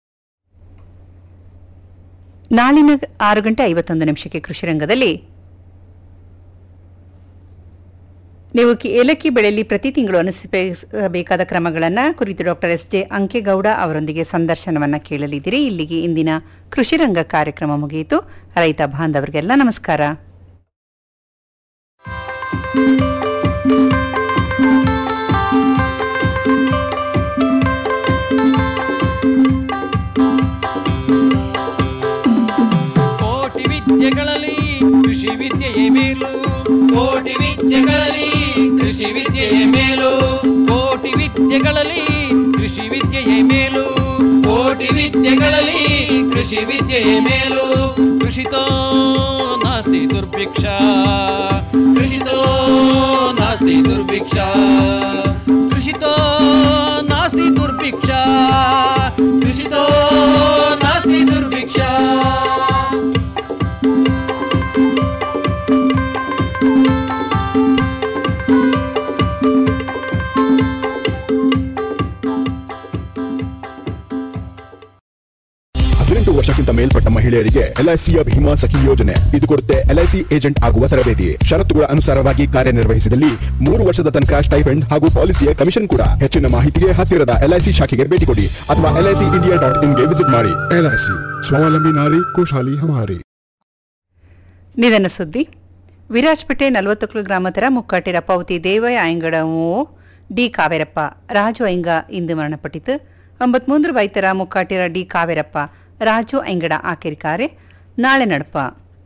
Speaker 2: ನಾಳಿನ ಆರು ಗಂಟೆ ಐವತ್ತೊಂದು ನಿಮಿಷಕ್ಕೆ ಕೃಷಿ ರಂಗದಲ್ಲಿ ನೀವು ಕಿ- ಏಲಕ್ಕಿ ಬೆಳೆಯಲ್ಲಿ ಪ್ರತಿ ತಿಂಗಳು ಅನುಸರಿಸಬೇಕಾದ ಕ್ರಮಗಳನ್ನು ಕುರಿತು ಡಾಕ್ಟರ್ ಎಸ್ ಜೆ ಅಂಕೇಗೌಡ ಅವರೊಂದಿಗೆ ಸಂದರ್ಶನವನ್ನ ಕೇಳಲಿದ್ದೀರಿ ಇಲ್ಲಿಗೆ ಇಂದಿನ ಕೃಷಿ ರಂಗ ಕಾರ್ಯಕ್ರಮ ಮುಗಿಯಿತು ರೈತ ಬಾಂಧವರಿಗೆಲ್ಲ ನಮಸ್ಕಾರ
Speaker 3: ಕೋಟಿ ವಿದ್ಯೆಗಳಲ್ಲಿ ಕೃಷಿ ವಿದ್ಯೆಯೇ ಮೇಲು ಕೋಟಿ ವಿದ್ಯೆಗಳಲ್ಲಿ ಕೃಷಿ ವಿದ್ಯೆಯೇ ಮೇಲು ಕೋಟಿ ವಿದ್ಯೆಗಳಲ್ಲಿ ಕೃಷಿ ವಿದ್ಯೆಯೇ ಮೇಲು ಕೋಟಿ ವಿದ್ಯೆಗಳಲ್ಲಿ ಕೃಷಿ ವಿದ್ಯೆಯೇ ಮೇಲು ಕೃಷಿತೋ ನಾಸ್ತಿ ದುರ್ಭಿಕ್ಷ ಕೃಷಿತೋ ನಾಸ್ತಿ ದುರ್ಭಿಕ್ಷ ಕೃಷಿತೋ ನಾಸ್ತಿ ದುರ್ಭಿಕ್ಷ ಕೃಷಿತೋ ನಾಸ್ತಿ ದುರ್ಭಿಕ್ಷ
Speaker 10: ಹದಿನೆಂಟು ವರ್ಷಕ್ಕಿಂತ ಮೇಲ್ಪಟ್ಟ ಮಹಿಳೆಯರಿಗೆ ಎಲ್ಐಸಿಯ ಭೀಮಾ ಸಖಿ ಯೋಜನೆ ಇದು ಕೊಡುತ್ತೆ ಎಲ್ಐಸಿ ಏಜೆಂಟ್ ಆಗುವ ತರಬೇತಿ ಷರತ್ತುಗಳ ಅನುಸಾರವಾಗಿ ಕಾರ್ಯನಿರ್ವಹಿಸಿದಲ್ಲಿ ಮೂರು ವರ್ಷದ ತನಕ ಸ್ಟೈಪೆಂಡ್ ಹಾಗೂ ಪಾಲಿಸಿಯ ಕಮಿಷನ್ ಕೂಡ ಹೆಚ್ಚಿನ ಮಾಹಿತಿಗೆ ಹತ್ತಿರದ ಎಲ್ಐಸಿ ಶಾಖೆಗೆ ಭೇಟಿ ಕೊಡಿ ಅಥವಾ ಎಲ್ಐಸಿ ಇಂಡಿಯಾ ಡಾಟ್ ಇನ್ಗೆ ವಿಸಿಟ್ ಮಾಡಿ ಎಲ್ಐಸಿ ಸ್ವಾವಲಂಬಿ ನಾರಿ ಖುಷಾಲಿ ಹಮಾರಿ
Speaker 2: ನಿಧನ ಸುದ್ದಿ ವಿರಾಜ್ಪೇಟೆ ನಲವತ್ತೊಕ್ಲು ಗ್ರಾಮದರ ಮುಕ್ಕಾಟಿರ ಪೌತಿ ದೇವಯ್ಯ ಆಯಂಗಡವು ಡಿ ಕಾವೇರಪ್ಪ ರಾಜು ಐಂಗ ಇಂದು ಮರಣಪಟ್ಟಿತು ಒಂಬತ್ಮೂಂದ್ರ ವೈತರ ಮುಕ್ಕಾಟಿರ ಡಿ ಕಾವೇರಪ್ಪ ರಾಜು ಐಂಗಡ ಆಕಿರಿಕಾರೆ ನಾಳೆ ನಡಪ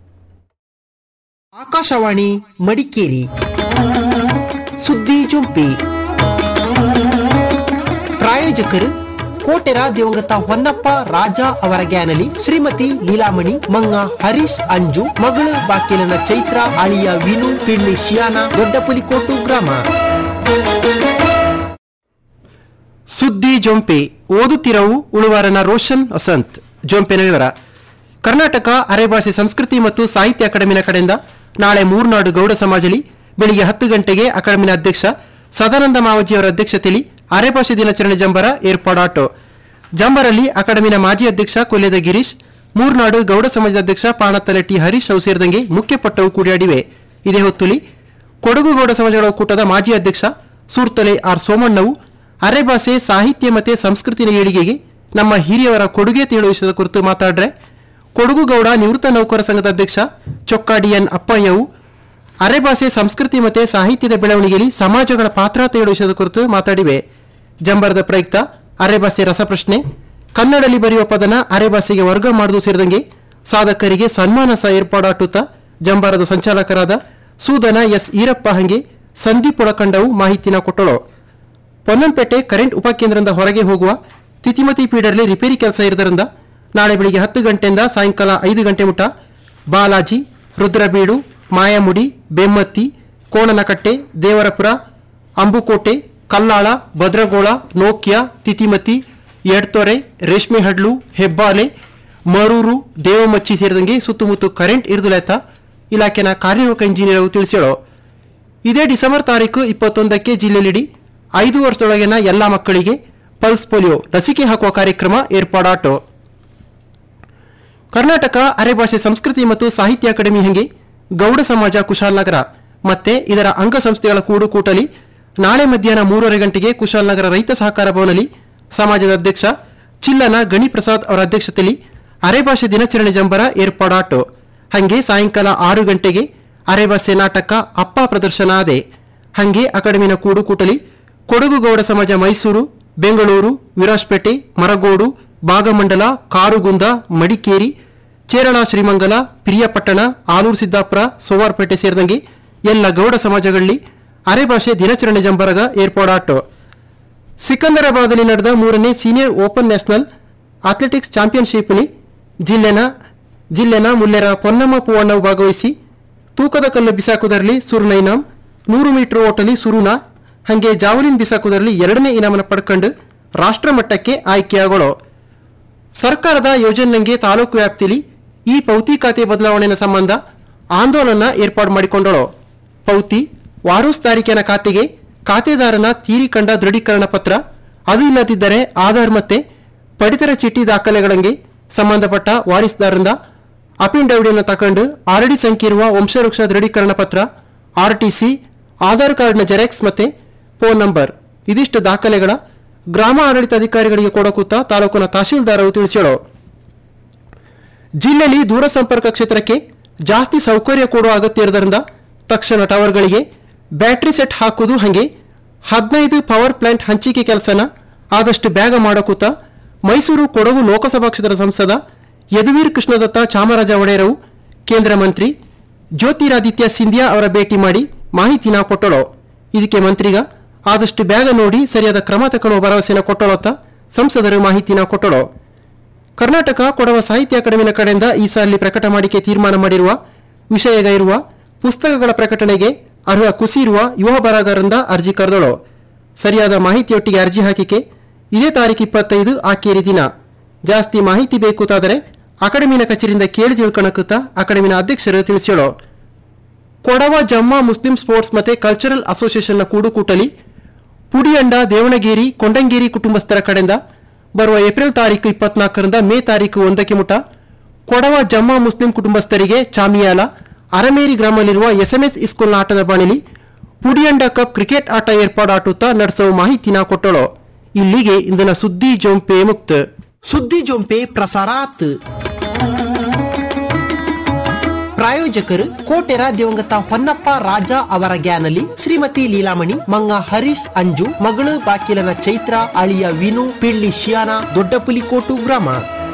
Speaker 11: ಆಕಾಶವಾಣಿ ಮಡಿಕೇರಿ ಸುದ್ದಿ ಜೊಂಪಿ ಪ್ರಾಯೋಜಕರು ಕೋಟೆರ ದಿವಂಗತ ಹೊನ್ನಪ್ಪ ರಾಜ ಅವರ ಗ್ಯಾನಲಿ ಶ್ರೀಮತಿ ಲೀಲಾಮಣಿ ಮಂಗ ಹರೀಶ್ ಅಂಜು ಮಗಳು ಬಾಕಿಲನ ಚೈತ್ರ ಅಳಿಯ ವಿನು ಪಿಳ್ಳಿ ಶಿಯಾನ ದೊಡ್ಡಪುಲಿಕೋಟು ಗ್ರಾಮ ಸುದ್ದಿ ಜೊಂಪೆ ಓದುತ್ತಿರವು ಉಳುವಾರನ ರೋಷನ್ ವಸಂತ್ ಜೊಂಪೆನ ವಿವರ ಕರ್ನಾಟಕ ಅರೆಭಾಷೆ ಸಂಸ್ಕೃತಿ ಮತ್ತು ಸಾಹಿತ್ಯ ಅಕಾಡೆಮಿನ ಕಡೆಯಿಂದ ನಾಳೆ ಮೂರ್ನಾಡು ಗೌಡ ಸಮಾಜಲಿ ಬೆಳಿಗ್ಗೆ ಹತ್ತು ಗಂಟೆಗೆ ಅಕಾಡೆಮಿನ ಅಧ್ಯಕ್ಷ ಸದಾನಂದ ಮಾವಜಿಯವರ ಅಧ್ಯಕ್ಷತೆಯಲ್ಲಿ ಅರೆಭಾಷೆ ದಿನಾಚರಣೆ ಜಂಬರ ಏರ್ಪಾಡಾಟೋ ಜಂಬರಲ್ಲಿ ಅಕಾಡೆಮಿನ ಮಾಜಿ ಅಧ್ಯಕ್ಷ ಕೊಲ್ಯದ ಗಿರೀಶ್ ಮೂರ್ನಾಡು ಗೌಡ ಸಮಾಜದ ಅಧ್ಯಕ್ಷ ಪಾಣತ್ತಲೆ ಟಿ ಹರೀಶ್ ಅವು ಸೇರಿದಂಗೆ ಮುಖ್ಯ ಪಟ್ಟವು ಕೂಡಿಯಾಡಿವೆ ಇದೇ ಹೊತ್ತುಲಿ ಕೊಡಗು ಗೌಡ ಸಮಾಜಗಳ ಒಕ್ಕೂಟದ ಮಾಜಿ ಅಧ್ಯಕ್ಷ ಸೂರ್ತಲೆ ಆರ್ ಸೋಮಣ್ಣವು ಅರೆಭಾಷೆ ಸಾಹಿತ್ಯ ಮತ್ತೆ ಸಂಸ್ಕೃತಿನ ಏಳಿಗೆಗೆ ನಮ್ಮ ಹಿರಿಯವರ ಕೊಡುಗೆ ತೇಳುವ ವಿಷಯದ ಕುರಿತು ಮಾತಾಡ್ರೆ ಕೊಡಗು ಗೌಡ ನಿವೃತ್ತ ನೌಕರ ಸಂಘದ ಅಧ್ಯಕ್ಷ ಚೊಕ್ಕಾಡಿ ಎನ್ ಅಪ್ಪಯ್ಯವು ಅರೆಭಾಷೆ ಸಂಸ್ಕೃತಿ ಮತ್ತೆ ಸಾಹಿತ್ಯದ ಬೆಳವಣಿಗೆಯಲ್ಲಿ ಸಮಾಜಗಳ ಪಾತ್ರ ತೇಳುವ ವಿಷಯದ ಕುರಿತು ಮಾತಾಡಿವೆ ಜಂಬರದ ಪ್ರಯುಕ್ತ ಅರೆಭಾಷೆ ರಸಪ್ರಶ್ನೆ ಕನ್ನಡಲ್ಲಿ ಬರೆಯುವ ಪದನ ಅರೆಭಾಷೆಗೆ ವರ್ಗ ಮಾಡುವುದು ಸೇರಿದಂಗೆ ಸಾಧಕರಿಗೆ ಸನ್ಮಾನ ಸಹ ಏರ್ಪಾಡಾಟುತ್ತಾ ಜಂಬಾರದ ಸಂಚಾಲಕರಾದ ಸೂದನ ಎಸ್ ಈರಪ್ಪ ಹಂಗೆ ಸಂದೀಪ್ ಒಳಕಂಡವು ಮಾಹಿತಿನ ಕೊಟ್ಟಳು ಪೊನ್ನಂಪೇಟೆ ಕರೆಂಟ್ ಉಪಕೇಂದ್ರದಿಂದ ಹೊರಗೆ ಹೋಗುವ ತಿತಿಮತಿ ಪೀಡರ್ಲಿ ರಿಪೇರಿ ಕೆಲಸ ಇರೋದ್ರಿಂದ ನಾಳೆ ಬೆಳಿಗ್ಗೆ ಹತ್ತು ಗಂಟೆಯಿಂದ ಸಾಯಂಕಾಲ ಐದು ಗಂಟೆ ಮುಟ ಬಾಲಾಜಿ ರುದ್ರಬೀಡು ಮಾಯಮುಡಿ ಬೆಮ್ಮತ್ತಿ ಕೋಣನಕಟ್ಟೆ ದೇವರಪುರ ಅಂಬುಕೋಟೆ ಕಲ್ಲಾಳ ಭದ್ರಗೋಳ ನೋಕ್ಯ ತಿತಿಮತಿ ಎಡ್ತೊರೆ ರೇಷ್ಮೆ ಹಡ್ಲು ಹೆಬ್ಬಾಲೆ ಮರೂರು ದೇವಮಚ್ಚಿ ಸೇರಿದಂಗೆ ಸುತ್ತಮುತ್ತ ಕರೆಂಟ್ ಇರುದುಲೆತ್ತ ಇಲಾಖೆನ ಕಾರ್ಯನಿರ್ವಾಹಕ ಇಂಜಿನಿಯರ್ ತಿಳಿಸ್ಯಾಳು ಇದೇ ಡಿಸೆಂಬರ್ ತಾರೀಕು ಇಪ್ಪತ್ತೊಂದಕ್ಕೆ ಜಿಲ್ಲೆಯಲ್ಲಿ ಐದು ವರ್ಷದೊಳಗಿನ ಎಲ್ಲ ಮಕ್ಕಳಿಗೆ ಪಲ್ಸ್ ಪೋಲಿಯೋ ಲಸಿಕೆ ಹಾಕುವ ಕಾರ್ಯಕ್ರಮ ಏರ್ಪಾಡಾಟೋ ಕರ್ನಾಟಕ ಅರೆಭಾಷೆ ಸಂಸ್ಕೃತಿ ಮತ್ತು ಸಾಹಿತ್ಯ ಅಕಾಡೆಮಿ ಹಂಗೆ ಗೌಡ ಸಮಾಜ ಕುಶಾಲನಗರ ಮತ್ತೆ ಇದರ ಅಂಗಸಂಸ್ಥೆಗಳ ಕೂಡುಕೂಟಲಿ ನಾಳೆ ಮಧ್ಯಾಹ್ನ ಮೂರುವರೆ ಗಂಟೆಗೆ ಕುಶಾಲನಗರ ರೈತ ಸಹಕಾರ ಭವನದಲ್ಲಿ ಸಮಾಜದ ಅಧ್ಯಕ್ಷ ಚಿಲ್ಲನ ಗಣಿಪ್ರಸಾದ್ ಅವರ ಅಧ್ಯಕ್ಷತೆಯಲ್ಲಿ ಅರೆಭಾಷೆ ದಿನಾಚರಣೆ ಜಂಬರ ಏರ್ಪಾಡಾಟೋ ಹಂಗೆ ಸಾಯಂಕಾಲ ಆರು ಗಂಟೆಗೆ ಅರೆಭಾಷೆ ನಾಟಕ ಅಪ್ಪ ಪ್ರದರ್ಶನ ಆದೆ ಹಂಗೆ ಅಕಾಡೆಮಿನ ಕೂಡುಕೂಟಲಿ ಕೊಡಗು ಗೌಡ ಸಮಾಜ ಮೈಸೂರು ಬೆಂಗಳೂರು ವಿರಾಜ್ಪೇಟೆ ಮರಗೋಡು ಭಾಗಮಂಡಲ ಕಾರುಗುಂದ ಮಡಿಕೇರಿ ಚೇರಳ ಶ್ರೀಮಂಗಲ ಪಿರಿಯಾಪಟ್ಟಣ ಆಲೂರು ಸಿದ್ದಾಪುರ ಸೋವಾರ್ಪೇಟೆ ಸೇರಿದಂಗೆ ಎಲ್ಲ ಗೌಡ ಸಮಾಜಗಳಲ್ಲಿ ಅರೆಭಾಷೆ ದಿನಾಚರಣೆ ಜಂಬರಗ ಏರ್ಪಾಡಾಟೋ ಸಿಕಂದರಾಬಾದ್ನಲ್ಲಿ ನಡೆದ ಮೂರನೇ ಸೀನಿಯರ್ ಓಪನ್ ನ್ಯಾಷನಲ್ ಅಥ್ಲೆಟಿಕ್ಸ್ ಚಾಂಪಿಯನ್ಶಿಪ್ನಲ್ಲಿ ಜಿಲ್ಲೆನ ಜಿಲ್ಲೆನ ಮುಲ್ಲೆರ ಪೊನ್ನಮ್ಮ ಪೂವಣ್ಣವು ಭಾಗವಹಿಸಿ ತೂಕದ ಕಲ್ಲು ಬಿಸಾಕುವುದರಲ್ಲಿ ಸುರ್ನ ಇನಾಮ್ ನೂರು ಮೀಟರ್ ಓಟಲಿ ಸುರುನ ಹಂಗೆ ಜಾವಲಿನ್ ಬಿಸಾಕುವುದರಲ್ಲಿ ಎರಡನೇ ಇನಾಮನ ಪಡ್ಕೊಂಡು ರಾಷ್ಟ್ರ ಮಟ್ಟಕ್ಕೆ ಆಯ್ಕೆಯಾಗೋಳು ಸರ್ಕಾರದ ಯೋಜನೆಗೆ ತಾಲೂಕು ವ್ಯಾಪ್ತಿಲಿ ಈ ಪೌತಿ ಖಾತೆ ಬದಲಾವಣೆಯ ಸಂಬಂಧ ಆಂದೋಲನ ಏರ್ಪಾಡು ಮಾಡಿಕೊಂಡಳು ಪೌತಿ ವಾರೂಸ್ ತಾರೀಕಿನ ಖಾತೆಗೆ ಖಾತೆದಾರನ ತೀರಿಕಂಡ ದೃಢೀಕರಣ ಪತ್ರ ಅದು ಇಲ್ಲದಿದ್ದರೆ ಆಧಾರ್ ಮತ್ತೆ ಪಡಿತರ ಚೀಟಿ ದಾಖಲೆಗಳಂಗೆ ಸಂಬಂಧಪಟ್ಟ ವಾರಿಸ್ದಾರರಿಂದ ಅಫಿಡವಿಡಿಯನ್ನು ತಕೊಂಡು ಆರ್ಡಿ ಸಂಖ್ಯೆ ಇರುವ ವಂಶವೃಕ್ಷ ದೃಢೀಕರಣ ಪತ್ರ ಆರ್ಟಿಸಿ ಆಧಾರ್ ಕಾರ್ಡ್ನ ಜೆರಾಕ್ಸ್ ಮತ್ತೆ ಫೋನ್ ನಂಬರ್ ಇದಿಷ್ಟು ದಾಖಲೆಗಳ ಗ್ರಾಮ ಆಡಳಿತ ಅಧಿಕಾರಿಗಳಿಗೆ ಕೊಡಕೂತ ತಾಲೂಕಿನ ತಹಶೀಲ್ದಾರರು ತಿಳಿಸ್ಯಾಳು ಜಿಲ್ಲೆಯಲ್ಲಿ ದೂರಸಂಪರ್ಕ ಕ್ಷೇತ್ರಕ್ಕೆ ಜಾಸ್ತಿ ಸೌಕರ್ಯ ಕೊಡುವ ಅಗತ್ಯ ಇರೋದ್ರಿಂದ ತಕ್ಷಣ ಟವರ್ಗಳಿಗೆ ಬ್ಯಾಟ್ರಿ ಸೆಟ್ ಹಾಕುವುದು ಹಾಗೆ ಹದಿನೈದು ಪವರ್ ಪ್ಲಾಂಟ್ ಹಂಚಿಕೆ ಕೆಲಸನ ಆದಷ್ಟು ಬೇಗ ಮಾಡಕೂತ ಮೈಸೂರು ಕೊಡಗು ಲೋಕಸಭಾ ಕ್ಷೇತ್ರದ ಸಂಸದ ಯದುವೀರ್ ಕೃಷ್ಣದತ್ತ ಚಾಮರಾಜ ಒಡೆಯರವು ಕೇಂದ್ರ ಮಂತ್ರಿ ಜ್ಯೋತಿರಾದಿತ್ಯ ಸಿಂಧಿಯಾ ಅವರ ಭೇಟಿ ಮಾಡಿ ಮಾಹಿತಿನ ಕೊಟ್ಟಳು ಇದಕ್ಕೆ ಮಂತ್ರಿಗ ಆದಷ್ಟು ಬೇಗ ನೋಡಿ ಸರಿಯಾದ ಕ್ರಮ ತಗೊಳ್ಳುವ ಭರವಸೆನ ಕೊಟ್ಟಳತ್ತ ಸಂಸದರು ಮಾಹಿತಿನ ಕೊಟ್ಟಳು ಕರ್ನಾಟಕ ಕೊಡವ ಸಾಹಿತ್ಯ ಅಕಾಡೆಮಿನ ಕಡೆಯಿಂದ ಈ ಸಾಲಿ ಪ್ರಕಟ ಮಾಡಿಕೆ ತೀರ್ಮಾನ ಮಾಡಿರುವ ವಿಷಯಗ ಇರುವ ಪುಸ್ತಕಗಳ ಪ್ರಕಟಣೆಗೆ ಅರ್ಹ ಕುಸಿರುವ ಯುವ ಬರಹಗಾರರಿಂದ ಅರ್ಜಿ ಕರೆದಳು ಸರಿಯಾದ ಮಾಹಿತಿಯೊಟ್ಟಿಗೆ ಅರ್ಜಿ ಹಾಕಿಕೆ ಇದೇ ತಾರೀಕು ಇಪ್ಪತ್ತೈದು ಆಕೇರಿ ದಿನ ಜಾಸ್ತಿ ಮಾಹಿತಿ ಬೇಕೂತಾದರೆ ಅಕಾಡೆಮಿನ ಕಚೇರಿಯಿಂದ ಕೇಳಿ ತಿಳ್ಕೊಳಕುತ್ತ ಅಕಾಡೆಮಿನ ಅಧ್ಯಕ್ಷರು ತಿಳಿಸ್ಯಾಳು ಕೊಡವ ಜಮ್ಮ ಮುಸ್ಲಿಂ ಸ್ಪೋರ್ಟ್ಸ್ ಮತ್ತೆ ಕಲ್ಚರಲ್ ಅಸೋಸಿಯೇಷನ್ನ ಕೂಡುಕೂಟಲಿ ಪುಡಿಯಂಡ ದೇವಣಗೇರಿ ಕೊಂಡಂಗೇರಿ ಕುಟುಂಬಸ್ಥರ ಕಡೆಯಿಂದ ಬರುವ ಏಪ್ರಿಲ್ ತಾರೀಕು ಇಪ್ಪತ್ನಾಲ್ಕರಿಂದ ಮೇ ತಾರೀಕು ಒಂದಕ್ಕೆ ಮುಟ ಕೊಡವ ಜಮ್ಮ ಮುಸ್ಲಿಂ ಕುಟುಂಬಸ್ಥರಿಗೆ ಚಾಮಿಯಾಲ ಅರಮೇರಿ ಗ್ರಾಮದಲ್ಲಿರುವ ಎಸ್ಎಂಎಸ್ ಸ್ಕೂಲ್ನ ಆಟದ ಬಾಣಿಲಿ ಪುಡಿಯಂಡ ಕಪ್ ಕ್ರಿಕೆಟ್ ಆಟ ಏರ್ಪಾಡಾಟುತ್ತಾ ನಡೆಸುವ ಮಾಹಿತಿನ ಕೊಟ್ಟಳು ಇಲ್ಲಿಗೆ ಇಂದಿನ ಸುದ್ದಿ ಜೊಂಪೆ ಮುಕ್ತ ಸುದ್ದಿ ಜೊಂಪೆ ಪ್ರಸಾರಾತ್ ಪ್ರಾಯೋಜಕರು ಕೋಟೆರ ದಿವಂಗತ ಹೊನ್ನಪ್ಪ ರಾಜ ಅವರ ಗ್ಯಾನಲಿ ಶ್ರೀಮತಿ ಲೀಲಾಮಣಿ ಮಂಗ ಹರೀಶ್ ಅಂಜು ಮಗಳು ಬಾಕಿಲನ ಚೈತ್ರ ಅಳಿಯ ವಿನು ಪಿಳ್ಳಿ ಶಿಯಾನ ದೊಡ್ಡಪುಲಿಕೋಟು ಗ್ರಾಮ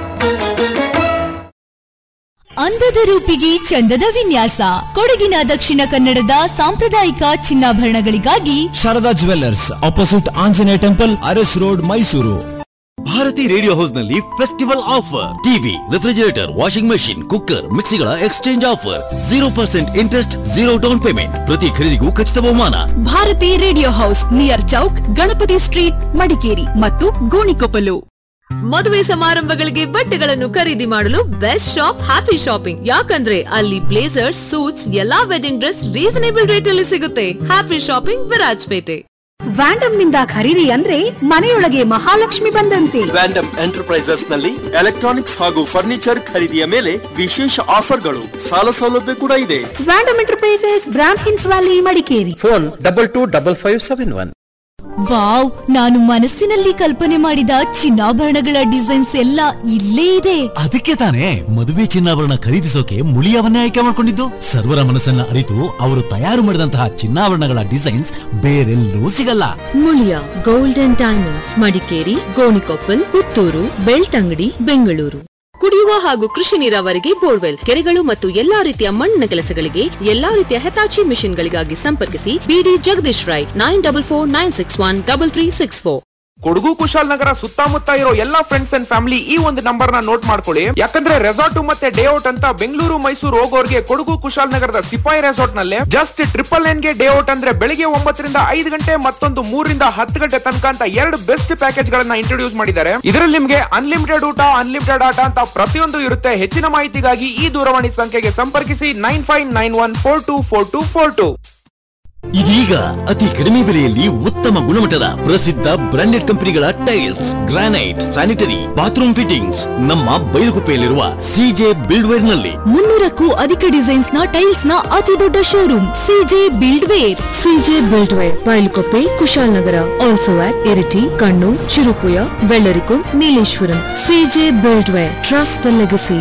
Speaker 12: ಅಂದದ ರೂಪಿಗೆ ಚಂದದ ವಿನ್ಯಾಸ ಕೊಡಗಿನ ದಕ್ಷಿಣ ಕನ್ನಡದ ಸಾಂಪ್ರದಾಯಿಕ ಚಿನ್ನಾಭರಣಗಳಿಗಾಗಿ
Speaker 13: Sharada jewellers opposite Anjaneya temple Aras road Mysuru
Speaker 14: Bharati radio house ನಲ್ಲಿ festival offer TV refrigerator washing machine cooker ಮಿಕ್ಸಿಗಳ exchange offer zero percent interest zero down payment ಪ್ರತಿ ಖರೀದಿಗೂ ಖಚಿತ ಬಹುಮಾನ
Speaker 12: Bharati radio house near chowk Ganapati street Madikeri ಮತ್ತು ಗೋಣಿಕೊಪ್ಪಲು
Speaker 15: ಮದುವೆ ಸಮಾರಂಭಗಳಿಗೆ ಬಟ್ಟೆಗಳನ್ನು ಖರೀದಿ ಮಾಡಲು ಬೆಸ್ಟ್ ಶಾಪ್ ಹ್ಯಾಪಿ ಶಾಪಿಂಗ್ ಯಾಕಂದ್ರೆ ಅಲ್ಲಿ ಬ್ಲೇಸರ್ಸ್ ಸೂಟ್ಸ್ ಎಲ್ಲಾ ವೆಡ್ಡಿಂಗ್ ಡ್ರೆಸ್ ರೀಸನೇಬಲ್ ರೇಟ್ ಅಲ್ಲಿ ಸಿಗುತ್ತೆ ಹ್ಯಾಪಿ ಶಾಪಿಂಗ್ ವಿರಾಜ್ಪೇಟೆ
Speaker 16: ವ್ಯಾಂಡಮ್ ನಿಂದ ಖರೀದಿ ಅಂದ್ರೆ ಮನೆಯೊಳಗೆ ಮಹಾಲಕ್ಷ್ಮಿ ಬಂದಂತೆ
Speaker 17: ವ್ಯಾಂಡಮ್ ಎಂಟರ್ಪ್ರೈಸಸ್ ನಲ್ಲಿ ಎಲೆಕ್ಟ್ರಾನಿಕ್ಸ್ ಹಾಗೂ ಫರ್ನಿಚರ್ ಖರೀದಿಯ ಮೇಲೆ ವಿಶೇಷ ಆಫರ್ಗಳು ಸಾಲ ಸೌಲಭ್ಯ ಕೂಡ ಇದೆ
Speaker 16: ವ್ಯಾಂಡಮ್ ಎಂಟರ್ಪ್ರೈಸಸ್ ಬ್ರಾಮ್ ಹಿನ್ಸ್ valley Madikeri
Speaker 11: phone double two double five seven one
Speaker 12: wow ನಾನು ಮನಸ್ಸಿನಲ್ಲಿ ಕಲ್ಪನೆ ಮಾಡಿದ ಚಿನ್ನಾಭರಣಗಳ ಡಿಸೈನ್ಸ್ ಎಲ್ಲ ಇಲ್ಲೇ ಇದೆ
Speaker 13: ಅದಕ್ಕೆ ತಾನೇ ಮದುವೆ ಚಿನ್ನಾಭರಣ ಖರೀದಿಸೋಕೆ ಮುಳಿಯವನ್ನೇ ಆಯ್ಕೆ ಮಾಡಿಕೊಂಡಿದ್ದು ಸರ್ವರ ಮನಸ್ಸನ್ನ ಅರಿತು ಅವರು ತಯಾರು ಮಾಡಿದಂತಹ ಚಿನ್ನಾಭರಣಗಳ ಡಿಸೈನ್ಸ್ ಬೇರೆಲ್ಲೂ ಸಿಗಲ್ಲ
Speaker 15: Muliya gold and diamonds Madikeri Gonikoppal Puttur Belthangady Bengaluru ಕುಡಿಯುವ ಹಾಗೂ ಕೃಷಿ ನೀರಾವರಿಗೆ ಬೋರ್ವೆಲ್ ಕೆರೆಗಳು ಮತ್ತು ಎಲ್ಲಾ ರೀತಿಯ ಮಣ್ಣಿನ ಕೆಲಸಗಳಿಗೆ ಎಲ್ಲಾ ರೀತಿಯ ಹೆತಾಚಿ ಮಿಷನ್ಗಳಿಗಾಗಿ ಸಂಪರ್ಕಿಸಿ ಬಿಡಿ Jagadish Rai nine double four nine six one double three six four
Speaker 18: Kodagu Kushalanagar ಸುತ್ತಮುತ್ತ ಇರೋ ಎಲ್ಲಾ ಫ್ರೆಂಡ್ಸ್ ಅಂಡ್ ಫ್ಯಾಮಿಲಿ ಈ ಒಂದು ನಂಬರ್ ನ ನೋಟ್ ಮಾಡ್ಕೊಳ್ಳಿ ಯಾಕಂದ್ರೆ ರೆಸಾರ್ಟ್ ಮತ್ತೆ ಡೇ ಔಟ್ ಅಂತ ಬೆಂಗಳೂರು ಮೈಸೂರು ಹೋಗೋರ್ಗೆ ಕೊಡಗು ಕುಶಾಲನಗರದ ಸಿಪಾಯಿ ರೆಸಾರ್ಟ್ ನಲ್ಲಿ ಜಸ್ಟ್ ಟ್ರಿಪಲ್ ನೈನ್ ಗೆ ಡೇ ಔಟ್ ಅಂದ್ರೆ ಬೆಳಿಗ್ಗೆ ಒಂಬತ್ತರಿಂದ ಐದು ಗಂಟೆ ಮತ್ತೊಂದು ಮೂರರಿಂದ ಹತ್ತು ಗಂಟೆ ತನಕ ಅಂತ ಎರಡು ಬೆಸ್ಟ್ ಪ್ಯಾಕೇಜ್ ಗಳನ್ನ ಇಂಟ್ರೊಡ್ಯೂಸ್ ಮಾಡಿದ್ದಾರೆ ಇದರಲ್ಲಿ ನಿಮ್ಗೆ ಅನ್ಲಿಮಿಟೆಡ್ ಊಟ ಅನ್ಲಿಮಿಟೆಡ್ ಆಟ ಅಂತ ಪ್ರತಿಯೊಂದು ಇರುತ್ತೆ ಹೆಚ್ಚಿನ ಮಾಹಿತಿಗಾಗಿ ಈ ದೂರವಾಣಿ ಸಂಖ್ಯೆಗೆ ಸಂಪರ್ಕಿಸಿ nine five nine one four two four two four two
Speaker 14: ಇದೀಗ ಅತಿ ಕಡಿಮೆ ಬೆಲೆಯಲ್ಲಿ ಉತ್ತಮ ಗುಣಮಟ್ಟದ ಪ್ರಸಿದ್ಧ ಬ್ರಾಂಡೆಡ್ ಕಂಪನಿಗಳ tiles granite sanitary bathroom fittings ನಮ್ಮ ಬೈಲುಗುಪ್ಪೆಯಲ್ಲಿರುವ ಸಿಜೆ ಬಿಲ್ಡ್ವೇರ್ ನಲ್ಲಿ
Speaker 12: ಮುನ್ನೂರಕ್ಕೂ ಅಧಿಕ ಡಿಸೈನ್ಸ್ ನ ಟೈಲ್ಸ್ ನ ಅತಿ ದೊಡ್ಡ showroom CJ buildware
Speaker 15: CJ buildware Bylakuppe Kushalanagar also at Iritty Kannur Cherupuzha Bellarikund Nileshwaram CJ buildware trust the legacy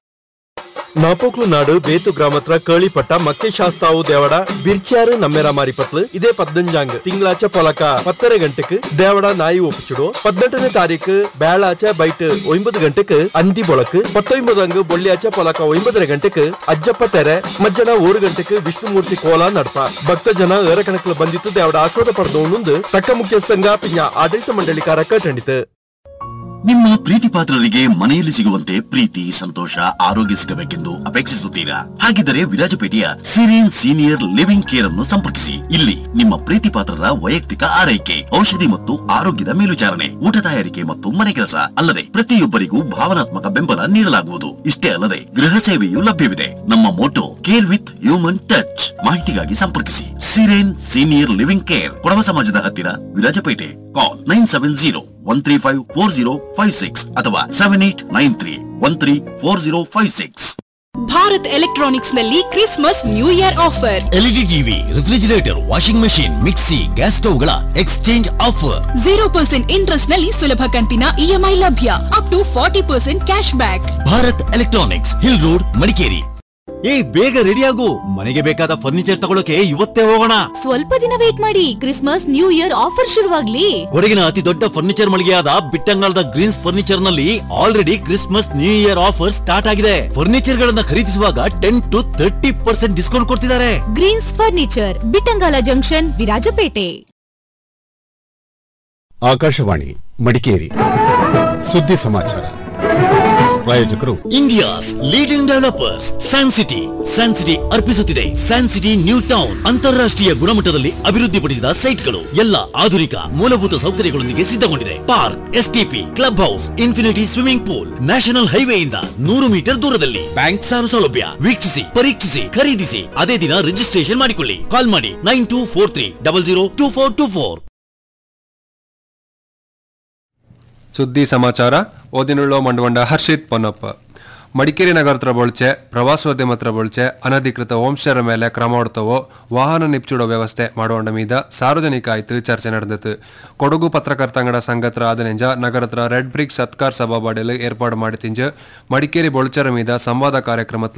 Speaker 17: Napoklu ನಾಡು ಬೇತು ಗ್ರಾಮತ್ರ ಕೇಳಿಪಟ್ಟ ಮಕ್ಕೆ ಶಾಸ್ತಾವು ದೇವಡ ಬಿರ್ಚಾರು ನಮ್ಮೆರ ಮಾರಿಪತ್ಲು ಇದೇ ಪದ್ನಂಜಾಂಗ್ ತಿಂಗಳಾಚ ಪೊಲಕ ಪತ್ತರೆ ಗಂಟೆಕ್ ದೇವಡ ನಾಯಿ ಒಪ್ಪಿச்சுಡು ಪದ್ನೆಂಟನೇ ತಾರೀಕು ಬೇಳಾಚ ಬೈಟ್ ಒಂಬತ್ತು ಗಂಟೆಕ್ ಅಂದಿ ಬೊಳಕ್ ಪತ್ತೊಂಬದಂಗ್ ಬೊಳ್ಳಿಯಾಚ ಪೊಲಕ ಒಂಬತ್ತரை ಗಂಟೆಕ್ ಅಜ್ಜಪ್ಪ ತೆರೆ ಮಜ್ಜನ ஒரு ಗಂಟೆಕ್ ವಿಷ್ಣುಮೂರ್ತಿ ಕೋಲ ನಡ್ಪ ಭಕ್ತ ಜನ ಏರ ಕಣಕ್ಲು ಬಂದಿತ್ತು ದೇವಡ ಆಶ್ವಾದ ಪಡೆದವನುಂದು ತಕ್ಕ ಮುಖ್ಯಸ್ಥಂಗ ಪಿಂಜ ಆಡಳಿತ ಮಂಡಳಿಕಾರ ಕಟ್ಟಂಡಿತು
Speaker 14: ನಿಮ್ಮ ಪ್ರೀತಿ ಪಾತ್ರರಿಗೆ ಮನೆಯಲ್ಲಿ ಸಿಗುವಂತೆ ಪ್ರೀತಿ ಸಂತೋಷ ಆರೋಗ್ಯ ಸಿಗಬೇಕೆಂದು ಅಪೇಕ್ಷಿಸುತ್ತೀರಾ ಹಾಗಿದ್ದರೆ ವಿರಾಜಪೇಟೆಯ ಸಿರಿಯನ್ ಸೀನಿಯರ್ ಲಿವಿಂಗ್ ಕೇರ್ ಅನ್ನು ಸಂಪರ್ಕಿಸಿ ಇಲ್ಲಿ ನಿಮ್ಮ ಪ್ರೀತಿ ಪಾತ್ರರ ವೈಯಕ್ತಿಕ ಆರೈಕೆ ಔಷಧಿ ಮತ್ತು ಆರೋಗ್ಯದ ಮೇಲ್ವಿಚಾರಣೆ ಊಟ ತಯಾರಿಕೆ ಮತ್ತು ಮನೆ ಕೆಲಸ ಅಲ್ಲದೆ ಪ್ರತಿಯೊಬ್ಬರಿಗೂ ಭಾವನಾತ್ಮಕ ಬೆಂಬಲ ನೀಡಲಾಗುವುದು ಇಷ್ಟೇ ಅಲ್ಲದೆ ಗೃಹ ಸೇವೆಯೂ ಲಭ್ಯವಿದೆ ನಮ್ಮ motto care with human touch ಮಾಹಿತಿಗಾಗಿ ಸಂಪರ್ಕಿಸಿ serene senior living care Kodava ಸಮಾಜದ ಹತ್ತಿರ Virajpet call nine seven zero one three five four zero five six ಅಥವಾ seven eight nine three one three four zero five six
Speaker 19: Bharat electronics ನಲ್ಲಿ Christmas new year offer
Speaker 13: LED TV refrigerator washing machine mixie gas ಸ್ಟವ್ಗಳ exchange offer
Speaker 19: zero percent interest ನಲ್ಲಿ ಸುಲಭ ಕಂತಿನ EMI ಲಭ್ಯ up to forty percent cash back
Speaker 13: Bharat electronics hill road Madikeri ಏ ಬೇಗ ready ಆಗು ಮನೆಗೆ ಬೇಕಾದ ಫರ್ನಿಚರ್ ತಗೊಳ್ಳೋಕೆ ಇವತ್ತೇ ಹೋಗೋಣ
Speaker 12: ಸ್ವಲ್ಪ ದಿನ ವೇಟ್ ಮಾಡಿ ಕ್ರಿಸ್ಮಸ್ ನ್ಯೂ ಇಯರ್ ಆಫರ್ ಶುರುವಾಗ್ಲಿ
Speaker 13: ಕೊಡಗಿನ ಅತಿ ದೊಡ್ಡ ಫರ್ನಿಚರ್ ಮಳಿಗೆಯಾದ ಬಿಟ್ಟಂಗಾಲದ ಗ್ರೀನ್ಸ್ ಫರ್ನಿಚರ್ ನಲ್ಲಿ already Christmas new year offer start ಆಗಿದೆ ಫರ್ನಿಚರ್ ಗಳನ್ನ ಖರೀದಿಸುವಾಗ ten to thirty percent discount ಕೊಡ್ತಿದ್ದಾರೆ
Speaker 12: greens furniture Bittangala junction Virajpet
Speaker 20: Akashvani Madikeri ಸುದ್ದಿ ಸಮಾಚಾರ ಪ್ರಾಯೋಜಕರು
Speaker 13: India's leading developers San City San City ಅರ್ಪಿಸುತ್ತಿದೆ ಸ್ಯಾನ್ ಸಿಟಿ ನ್ಯೂ ಟೌನ್ ಅಂತಾರಾಷ್ಟ್ರೀಯ ಗುಣಮಟ್ಟದಲ್ಲಿ ಅಭಿವೃದ್ಧಿಪಡಿಸಿದ ಸೈಟ್ಗಳು ಎಲ್ಲ ಆಧುನಿಕ ಮೂಲಭೂತ ಸೌಕರ್ಯಗಳೊಂದಿಗೆ ಸಿದ್ಧಗೊಂಡಿದೆ park STP club house infinity swimming pool national ಹೈವೇಯಿಂದ ನೂರು ಮೀಟರ್ ದೂರದಲ್ಲಿ ಬ್ಯಾಂಕ್ ಸಾಲ ಸೌಲಭ್ಯ ವೀಕ್ಷಿಸಿ ಪರೀಕ್ಷಿಸಿ ಖರೀದಿಸಿ ಅದೇ ದಿನ ರಿಜಿಸ್ಟ್ರೇಷನ್ ಮಾಡಿಕೊಳ್ಳಿ ಕಾಲ್ ಮಾಡಿ nine two four three double zero two four two four
Speaker 21: ಸುದ್ದಿ ಸಮಾಚಾರ ಓದಿನುಳ್ಳೋ ಮಂಡುವಂಡ ಹರ್ಷಿತ್ ಪೊನ್ನಪ್ಪ ಮಡಿಕೇರಿ ನಗರತ್ರ ಬೊಳ್ಚೆ ಪ್ರವಾಸೋದ್ಯಮತ್ರ ಬೊಳ್ಚೆ ಅನಧಿಕೃತ ಹೋಮ್ಸ್ಟೇರ ಮೇಲೆ ಕ್ರಮ ಹೊಡ್ತವೋ ವಾಹನ ನಿಪ್ಚುಡೋ ವ್ಯವಸ್ಥೆ ಮಾಡುವಂಡ ಮೀದ ಸಾರ್ವಜನಿಕ ಆಯ್ತು ಚರ್ಚೆ ನಡೆದಿತ್ತು ಕೊಡಗು ಪತ್ರಕರ್ತಂಗಡ ಸಂಘತ್ರ ಆದನೆಂಜ ನಗರತ್ರ ರೆಡ್ ಬ್ರಿಕ್ ಸತ್ಕಾರ್ ಸಭಾ ಬಾಡೆಲು ಏರ್ಪಾಡು ಮಾಡಿ ತಿಂಜ ಮಡಿಕೇರಿ ಬೊಳ್ಚರ ಮೀದ ಸಂವಾದ ಕಾರ್ಯಕ್ರಮത്തിൽ